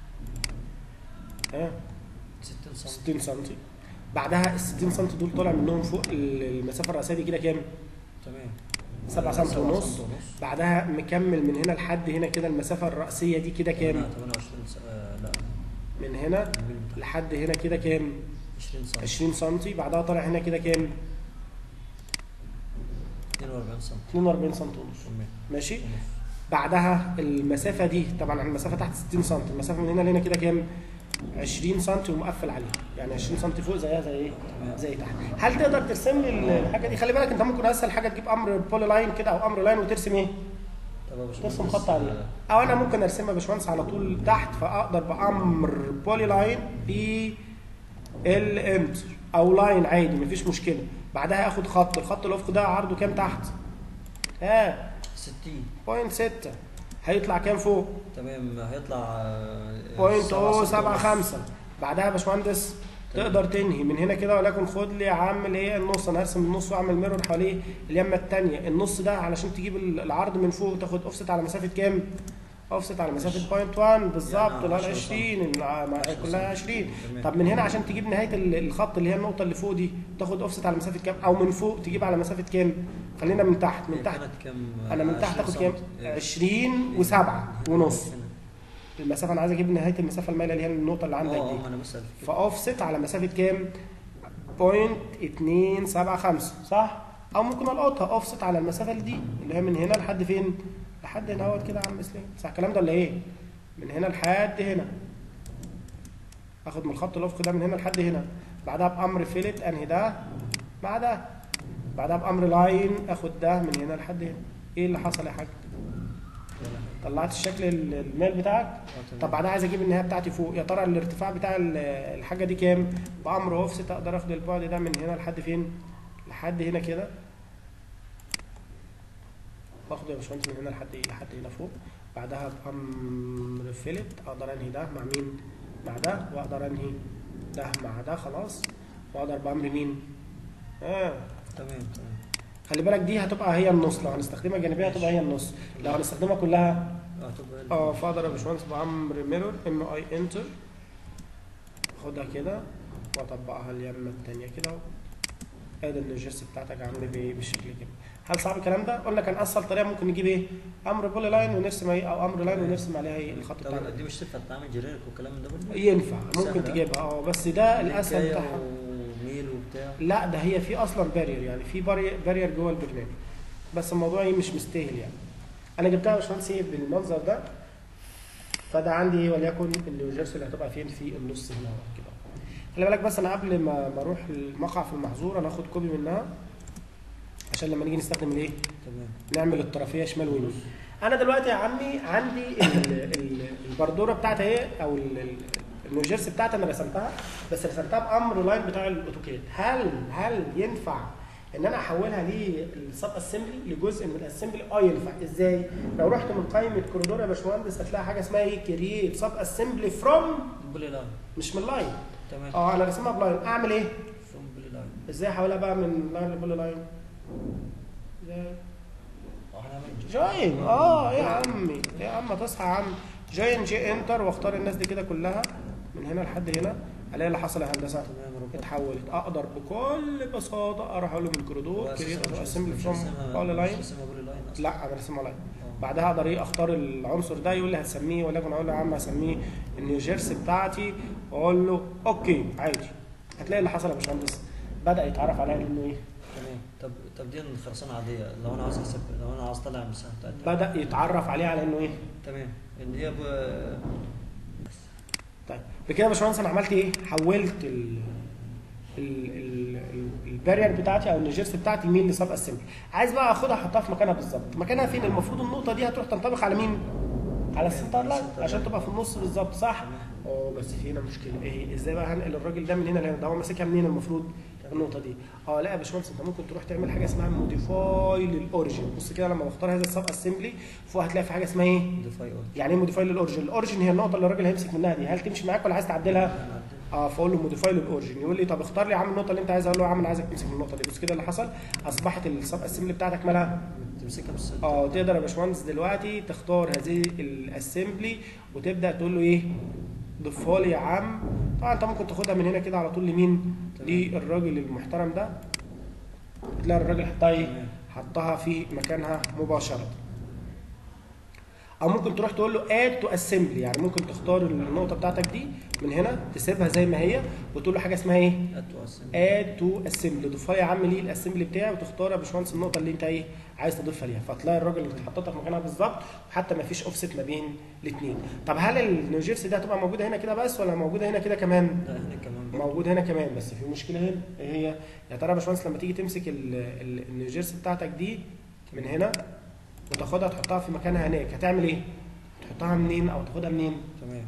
ها
60 سم
60 سم بعدها ال 60 سم دول طالع منهم فوق المسافه الرئيسيه دي كده كام
تمام
7 سم
سبعة
ونص
سم ونص
بعدها مكمل من هنا لحد هنا كده المسافه الرئيسيه دي كده كام
28 س- آه، لا
من هنا
الميل بتاع
لحد هنا كده كام
20 سم
20 سم بعدها طالع هنا كده كام
42 سم
42 سم ونص
تمام
ماشي
ونص.
بعدها المسافه دي طبعا المسافه تحت 60 سم المسافه من هنا لهنا كده كام 20 سم ومقفل عليها يعني 20 سم فوق زيها زي ايه
تمام.
زي تحت هل تقدر ترسم لي الحاجه دي خلي بالك انت ممكن اسهل حاجه تجيب امر بولي لاين كده او امر لاين وترسم ايه
طب يا باشمهندس،
ترسم خط عليها
آه،
او انا ممكن ارسمها يا باشمهندس على طول تحت فاقدر بامر بولي لاين بي ال انتر او لاين عادي مفيش مشكله بعدها اخد خط الخط الافقي ده عرضه كام تحت ها
60
بوينت 6 هيطلع كام فوق
تمام هيطلع آه،
بوينت
سبعة
او
سم
سبعة
ونص.
خمسة بعدها يا باشمهندس تقدر تنهي من هنا كده ولكن خد لي يا عم اللي هي النص انا هرسم النص واعمل ميرور حواليه اليمه الثانيه النص ده علشان تجيب العرض من فوق تاخد اوفست على مسافه كام؟ اوفست على مسافه بوينت 1 بالظبط
يعني
اللي هو ال
10 سم.
20 اللي مع-
10
كلها
سم.
20
تمام.
طب من هنا عشان تجيب نهايه ال- الخط اللي هي النقطه اللي فوق دي تاخد اوفست على مسافه كام؟ او من فوق تجيب على مسافه كام؟ خلينا من تحت من
هي
تحت
كانت كام
انا من تحت
20
اخد كام؟
سم.
20 و7 ونص المسافه انا عايز اجيب نهايه المسافه المايله اللي هي النقطه اللي عندك
اه
دي
اه انا بسال في كده.
فاوفست على مسافه كام؟ بوينت 275 صح؟ او ممكن القطها اوفست على المسافه اللي دي اللي هي من هنا لحد فين؟ لحد هنا اهوت كده يا عم اسلام صح الكلام ده ولا ايه؟ من هنا لحد هنا اخد من الخط الافقي ده من هنا لحد هنا بعدها بامر فيلت انهي ده مع ده بعدها بامر لاين اخد ده من هنا لحد هنا ايه اللي حصل يا حاج؟
ولا حاجة.
طلعت الشكل ال- الميل بتاعك
اه تمام.
طب بعدها عايز اجيب النهايه بتاعتي فوق يا ترى الارتفاع بتاع ال- الحاجه دي كام بامر اوفست اقدر اخد البعد ده من هنا لحد فين لحد هنا كده واخده يا باشمهندس من هنا لحد ايه لحد هنا فوق بعدها بامر فيلت اقدر انهي ده مع مين مع ده واقدر انهي ده مع ده خلاص واقدر بامر مين اه
تمام تمام
خلي بالك دي هتبقى هي النص لو هنستخدمها جانبيه هتبقى هي النص لو هنستخدمها كلها
اه تبقى
اه فاقدر يا باشمهندس بعمر ميرور ام اي انتر اخدها كده واطبقها اليمه التانيه كده اهو. ادي الجيرس بتاعتك عامله بايه بالشكل كده هل صعب الكلام ده؟ قلنا كان اسهل طريقه ممكن نجيب ايه؟ امر بولي لاين ونرسم ايه او امر لاين ونرسم عليها ايه الخط بتاعنا
طب دي مش تنفع تعمل جيريرك والكلام ده برضه؟
ينفع ممكن
سهلة.
تجيبها اه بس ده الاسهل
حكاية
بتاعها
وميل وبتاع
لا ده هي في اصلا بارير يعني في بارير جوه البرنامج بس الموضوع ايه مش مستاهل يعني انا جبتها يا باشمهندس ايه بالمنظر ده فده عندي ايه وليكن الجيرسي اللي هتبقى فين في النص هنا كده خلي بالك بس انا قبل ما ما اروح المقع في المحظور انا هاخد كوبي منها عشان لما نيجي نستخدم الايه
تمام
نعمل الطرفيه شمال ويمين انا دلوقتي يا عمي عندي ال- ال- البردوره بتاعتي اهي او ال- ال- النيوجيرسي بتاعتي انا رسمتها بس رسمتها بامر لاين بتاع الاوتوكاد هل هل ينفع ان انا احولها للسب اسمبلي لجزء من الاسمبلي اه ينفع ازاي لو رحت من قائمه كوريدور يا باشمهندس هتلاقي حاجه اسمها ايه كرييت سب اسمبلي فروم
بولي لاين
مش من لاين
تمام
اه انا رسمها بلاين اعمل ايه
فروم بولي لاين
ازاي احولها بقى من لاين لبولي لاين ازاي
اه احنا هنعمل
جوين اه ايه يا عمي ايه يا عم تصحى يا عم جوين جي انتر واختار الناس دي كده كلها من هنا لحد هنا الاقي اللي حصل يا هندسه
تمام ربنا
اتحولت اقدر بكل بساطه اروح اقول له من كوريدور كريت اسمبلي فروم بولي لاين
اسمها بولي لاين اصلا
لا انا رسمها لاين
آه.
بعدها اقدر ايه اختار العنصر ده يقول لي هتسميه ولكن اقول له يا عم هسميه النيوجيرسي بتاعتي واقول له اوكي عادي هتلاقي اللي حصل يا باشمهندس بدا يتعرف عليا انه ايه
تمام طب طب دي الخرسانه عاديه لو انا عاوز احسب لو انا عاوز اطلع المساحه بتاعتها
بدا يتعرف عليه على انه ايه
تمام ان هي ب...
طيب بكده يا باشمهندس انا عملت ايه؟ حولت ال ال ال ال- البارير بتاعتي او النيجيرس بتاعتي لمين لسب اسمبلي عايز بقى اخدها احطها في مكانها بالظبط مكانها فين المفروض النقطه دي هتروح تنطبق على مين على السنتر لاين
السنتر
عشان
لاين.
تبقى في النص بالظبط صح اه بس في هنا مشكله ايه ازاي بقى هنقل الراجل ده من هنا لهنا ده هو ماسكها منين المفروض النقطه دي اه لا يا باشمهندس انت ممكن تروح تعمل حاجه اسمها موديفاي للاوريجن بص كده لما بختار هذا السب اسمبلي فوق هتلاقي في حاجه اسمها ايه
ديفاي اول
يعني ايه موديفاي للاوريجن الاوريجن هي النقطه اللي الراجل هيمسك منها دي هل تمشي معاك ولا عايز تعدلها اه فاقول له موديفاي للاوريجن يقول لي طب اختار لي يا عم النقطه اللي انت عايزها اقول له يا عم انا عايزك تمسك من النقطه دي بص كده اللي حصل اصبحت السب اسمبلي بتاعتك مالها
تمسكها من السنتر
اه تقدر يا باشمهندس دلوقتي تختار هذه الاسمبلي وتبدا تقول له ايه ضيفها لي يا عم طبعا انت ممكن تاخدها من هنا كده على طول لمين
تمام.
للراجل المحترم ده تلاقي الراجل حطها ايه
تمام.
حطها في مكانها مباشره او ممكن تروح تقول له اد تو اسمبلي يعني ممكن تختار النقطه بتاعتك دي من هنا تسيبها زي ما هي وتقول له حاجه اسمها ايه
اتو اسم
اد تو اسمبلي ضيفها يا عم ليه الاسمبلي بتاعي وتختار يا باشمهندس النقطه اللي انت ايه عايز تضيفها ليها فتلاقي الراجل اللي حطيتها مكانها بالظبط وحتى ما فيش اوفست ما بين الاثنين طب هل النيوجيرسي ده هتبقى موجوده هنا كده بس ولا موجوده هنا كده كمان
لا هنا كمان برضه.
موجود هنا كمان بس في مشكله هنا ايه هي يا ترى يا باشمهندس لما تيجي تمسك ال- ال- النيوجيرسي بتاعتك دي من هنا وتاخدها تحطها في مكانها هناك هتعمل ايه تحطها منين او تاخدها منين
تمام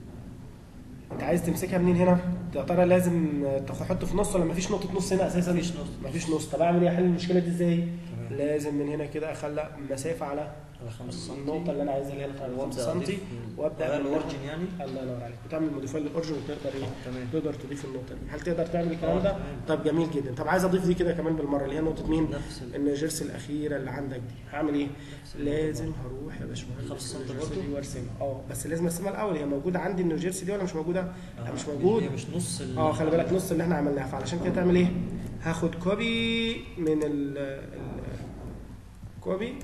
انت عايز تمسكها منين هنا يا ترى لازم تحط في نص ولا مفيش نقطه نص هنا اساسا
مفيش نص.
مفيش نص طب اعمل ايه احل المشكله دي ازاي
تمام
لازم من هنا كده اخلق مسافه على
على 5 سم
النقطه اللي انا عايزها اللي هي 5
وابدا
سم
اضيف
وابدا
غير
من
الاورجن يعني
الله ينور عليك بتعمل موديفاي للاورجن وتقدر ايه
تمام
تقدر تضيف النقطه دي هل تقدر تعمل الكلام
اه،
ده
تمام.
طب جميل جدا طب عايز اضيف دي كده كمان بالمره اللي هي نقطه مين
نفس ال-
النيجيرسي الاخيره اللي عندك دي هعمل ايه
نفس ال-
لازم هروح يا باشمهندس
خمسة سم
النيوجيرسي
برضه؟
دي وارسمها اه بس لازم ارسمها الاول هي موجوده عندي النيوجيرسي دي ولا مش موجوده لا
آه،
مش موجود
هي مش نص ال-
اه خلي بالك نص اللي احنا عملناه فعلشان كده تعمل ايه هاخد كوبي من ال ال- كوبي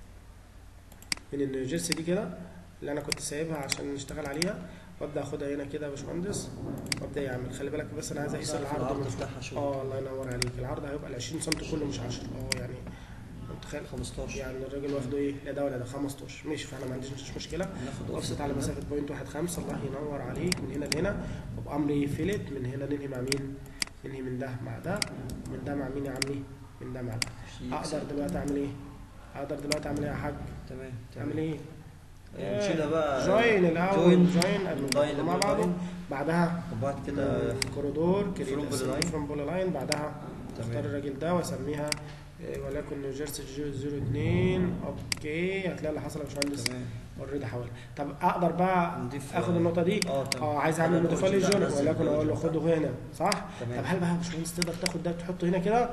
من النيوجيرسي دي كده اللي انا كنت سايبها عشان نشتغل عليها وابدا اخدها هنا كده يا باشمهندس وابدا يعمل خلي بالك بس انا عايز اقيس
تعرف
العرض
العرض
من فوق.
بتاعها شوية.
اه الله ينور عليك العرض هيبقى ال 20 سم كله مش 10 اه يعني متخيل
15
يعني الراجل واخده ايه لا ده ولا ده 15 ماشي فاحنا ما عندناش مشكله
ناخد
اوفست على مسافه بوينت واحد خمسة الله ينور عليك من هنا لهنا وبامر فيلت من هنا ننهي مع مين؟ ننهي من ده مع ده ومن ده مع مين يا عمي؟ من ده مع ده اقدر دلوقتي اعمل ايه؟ اقدر دلوقتي اعمل ايه يا حاج؟
تمام
اعمل ايه؟
آه، نشيلها بقى
جوين الاول
جوين
جوين
لاين
مع بعضه بعدها
وبعد كده
كوريدور
From
كريت
Bully line.
فروم بول لاين بعدها اختار
تمام
الراجل ده واسميها إيه، وليكن نيوجيرسي 02 اوكي هتلاقي اللي حصل يا باشمهندس
تمام
اوريدي حوالي طب اقدر بقى
نضيف
اخد النقطه دي
اه تمام
اه عايز اعمل
أنا
موديفاي
الأورجن ده
للجون
هنزل
وليكن اقول له
الأورجن
خده هنا صح
تمام.
طب هل بقى يا باشمهندس تقدر تاخد ده تحطه هنا كده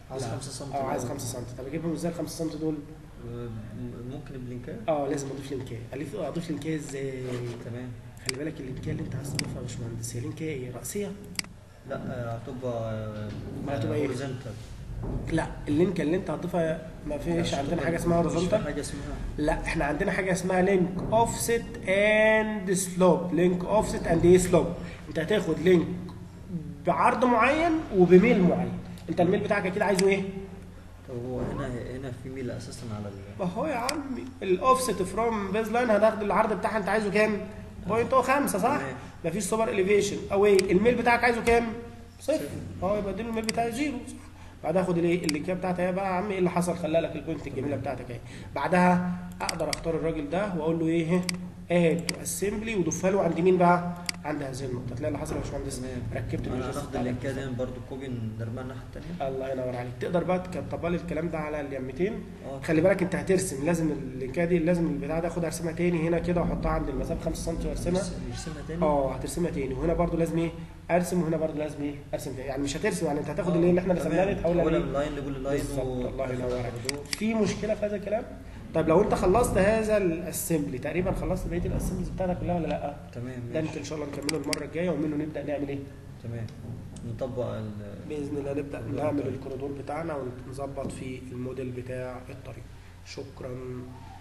عايز
لا.
5 سم
اه عايز 5 سم طب اجيبهم ازاي ال 5 سم دول؟
ممكن بلينكات
اه لازم اضيف لينكايه الف اضيف لينكايه ازاي؟
تمام
خلي بالك اللينكايه اللي انت عايز تضيفها يا باشمهندس هي لينكايه ايه؟ راسيه؟
لا آه، هتبقى
ما هتبقى إيه؟
هوريزونتال
لا اللينك اللي انت هتضيفها ما فيش عندنا حاجه اسمها
مش في
هوريزونتال
حاجه اسمها
لا احنا عندنا حاجه اسمها لينك اوفست اند سلوب لينك اوفست اند ايه سلوب انت هتاخد لينك بعرض معين وبميل معين انت الميل بتاعك اكيد عايزه ايه
طب هو هنا هنا في ميل اساسا على ال
ما هو يا عمي الاوفست فروم بيز لاين هتاخد العرض بتاعها انت عايزه كام بوينت او خمسة صح
تمام.
مفيش سوبر اليفيشن او ايه الميل بتاعك عايزه كام صفر
صفر.
اه يبقى اديله الميل بتاعي زيرو صح بعدها اخد الايه اللينكيه بتاعتي ايه بقى يا عم ايه اللي حصل خلى لك البوينت الجميله بتاعتك اهي بعدها اقدر اختار الراجل ده واقول له ايه اد اسمبلي وضيفها له عند مين بقى عند هذه النقطه تلاقي اللي حصل يا باشمهندس
تمام.
ركبت
انا
الريجستر
هناخد
بتاعتك.
اللينكات دي برضه كوبي نرميها الناحيه الثانيه
الله ينور عليك تقدر بقى تطبق لي الكلام ده على اليمتين
اه
خلي بالك انت هترسم لازم اللينكيه دي لازم البتاع ده اخدها ارسمها تاني هنا كده واحطها عند المسافه 5 سم وارسمها
يرسمها تاني
اه هترسمها تاني وهنا برضو لازم ايه ارسم وهنا برضو لازم ايه ارسم تاني يعني مش هترسم يعني انت هتاخد اللي اللي احنا رسمناه دي تحولها
تحولها
لإيه؟
من لاين لكل لاين
بالظبط الله ينور عليك
برضه.
في مشكله في هذا الكلام طيب لو انت خلصت هذا الاسمبلي تقريبا خلصت بقيه الاسمبليز بتاعتك كلها ولا لا
تمام
ده
ماشي.
انت ان شاء الله نكمله المره الجايه ومنه نبدا نعمل ايه
تمام نطبق ال
باذن الله نبدا نعمل الكوريدور بتاعنا ونظبط في الموديل بتاع الطريق شكرا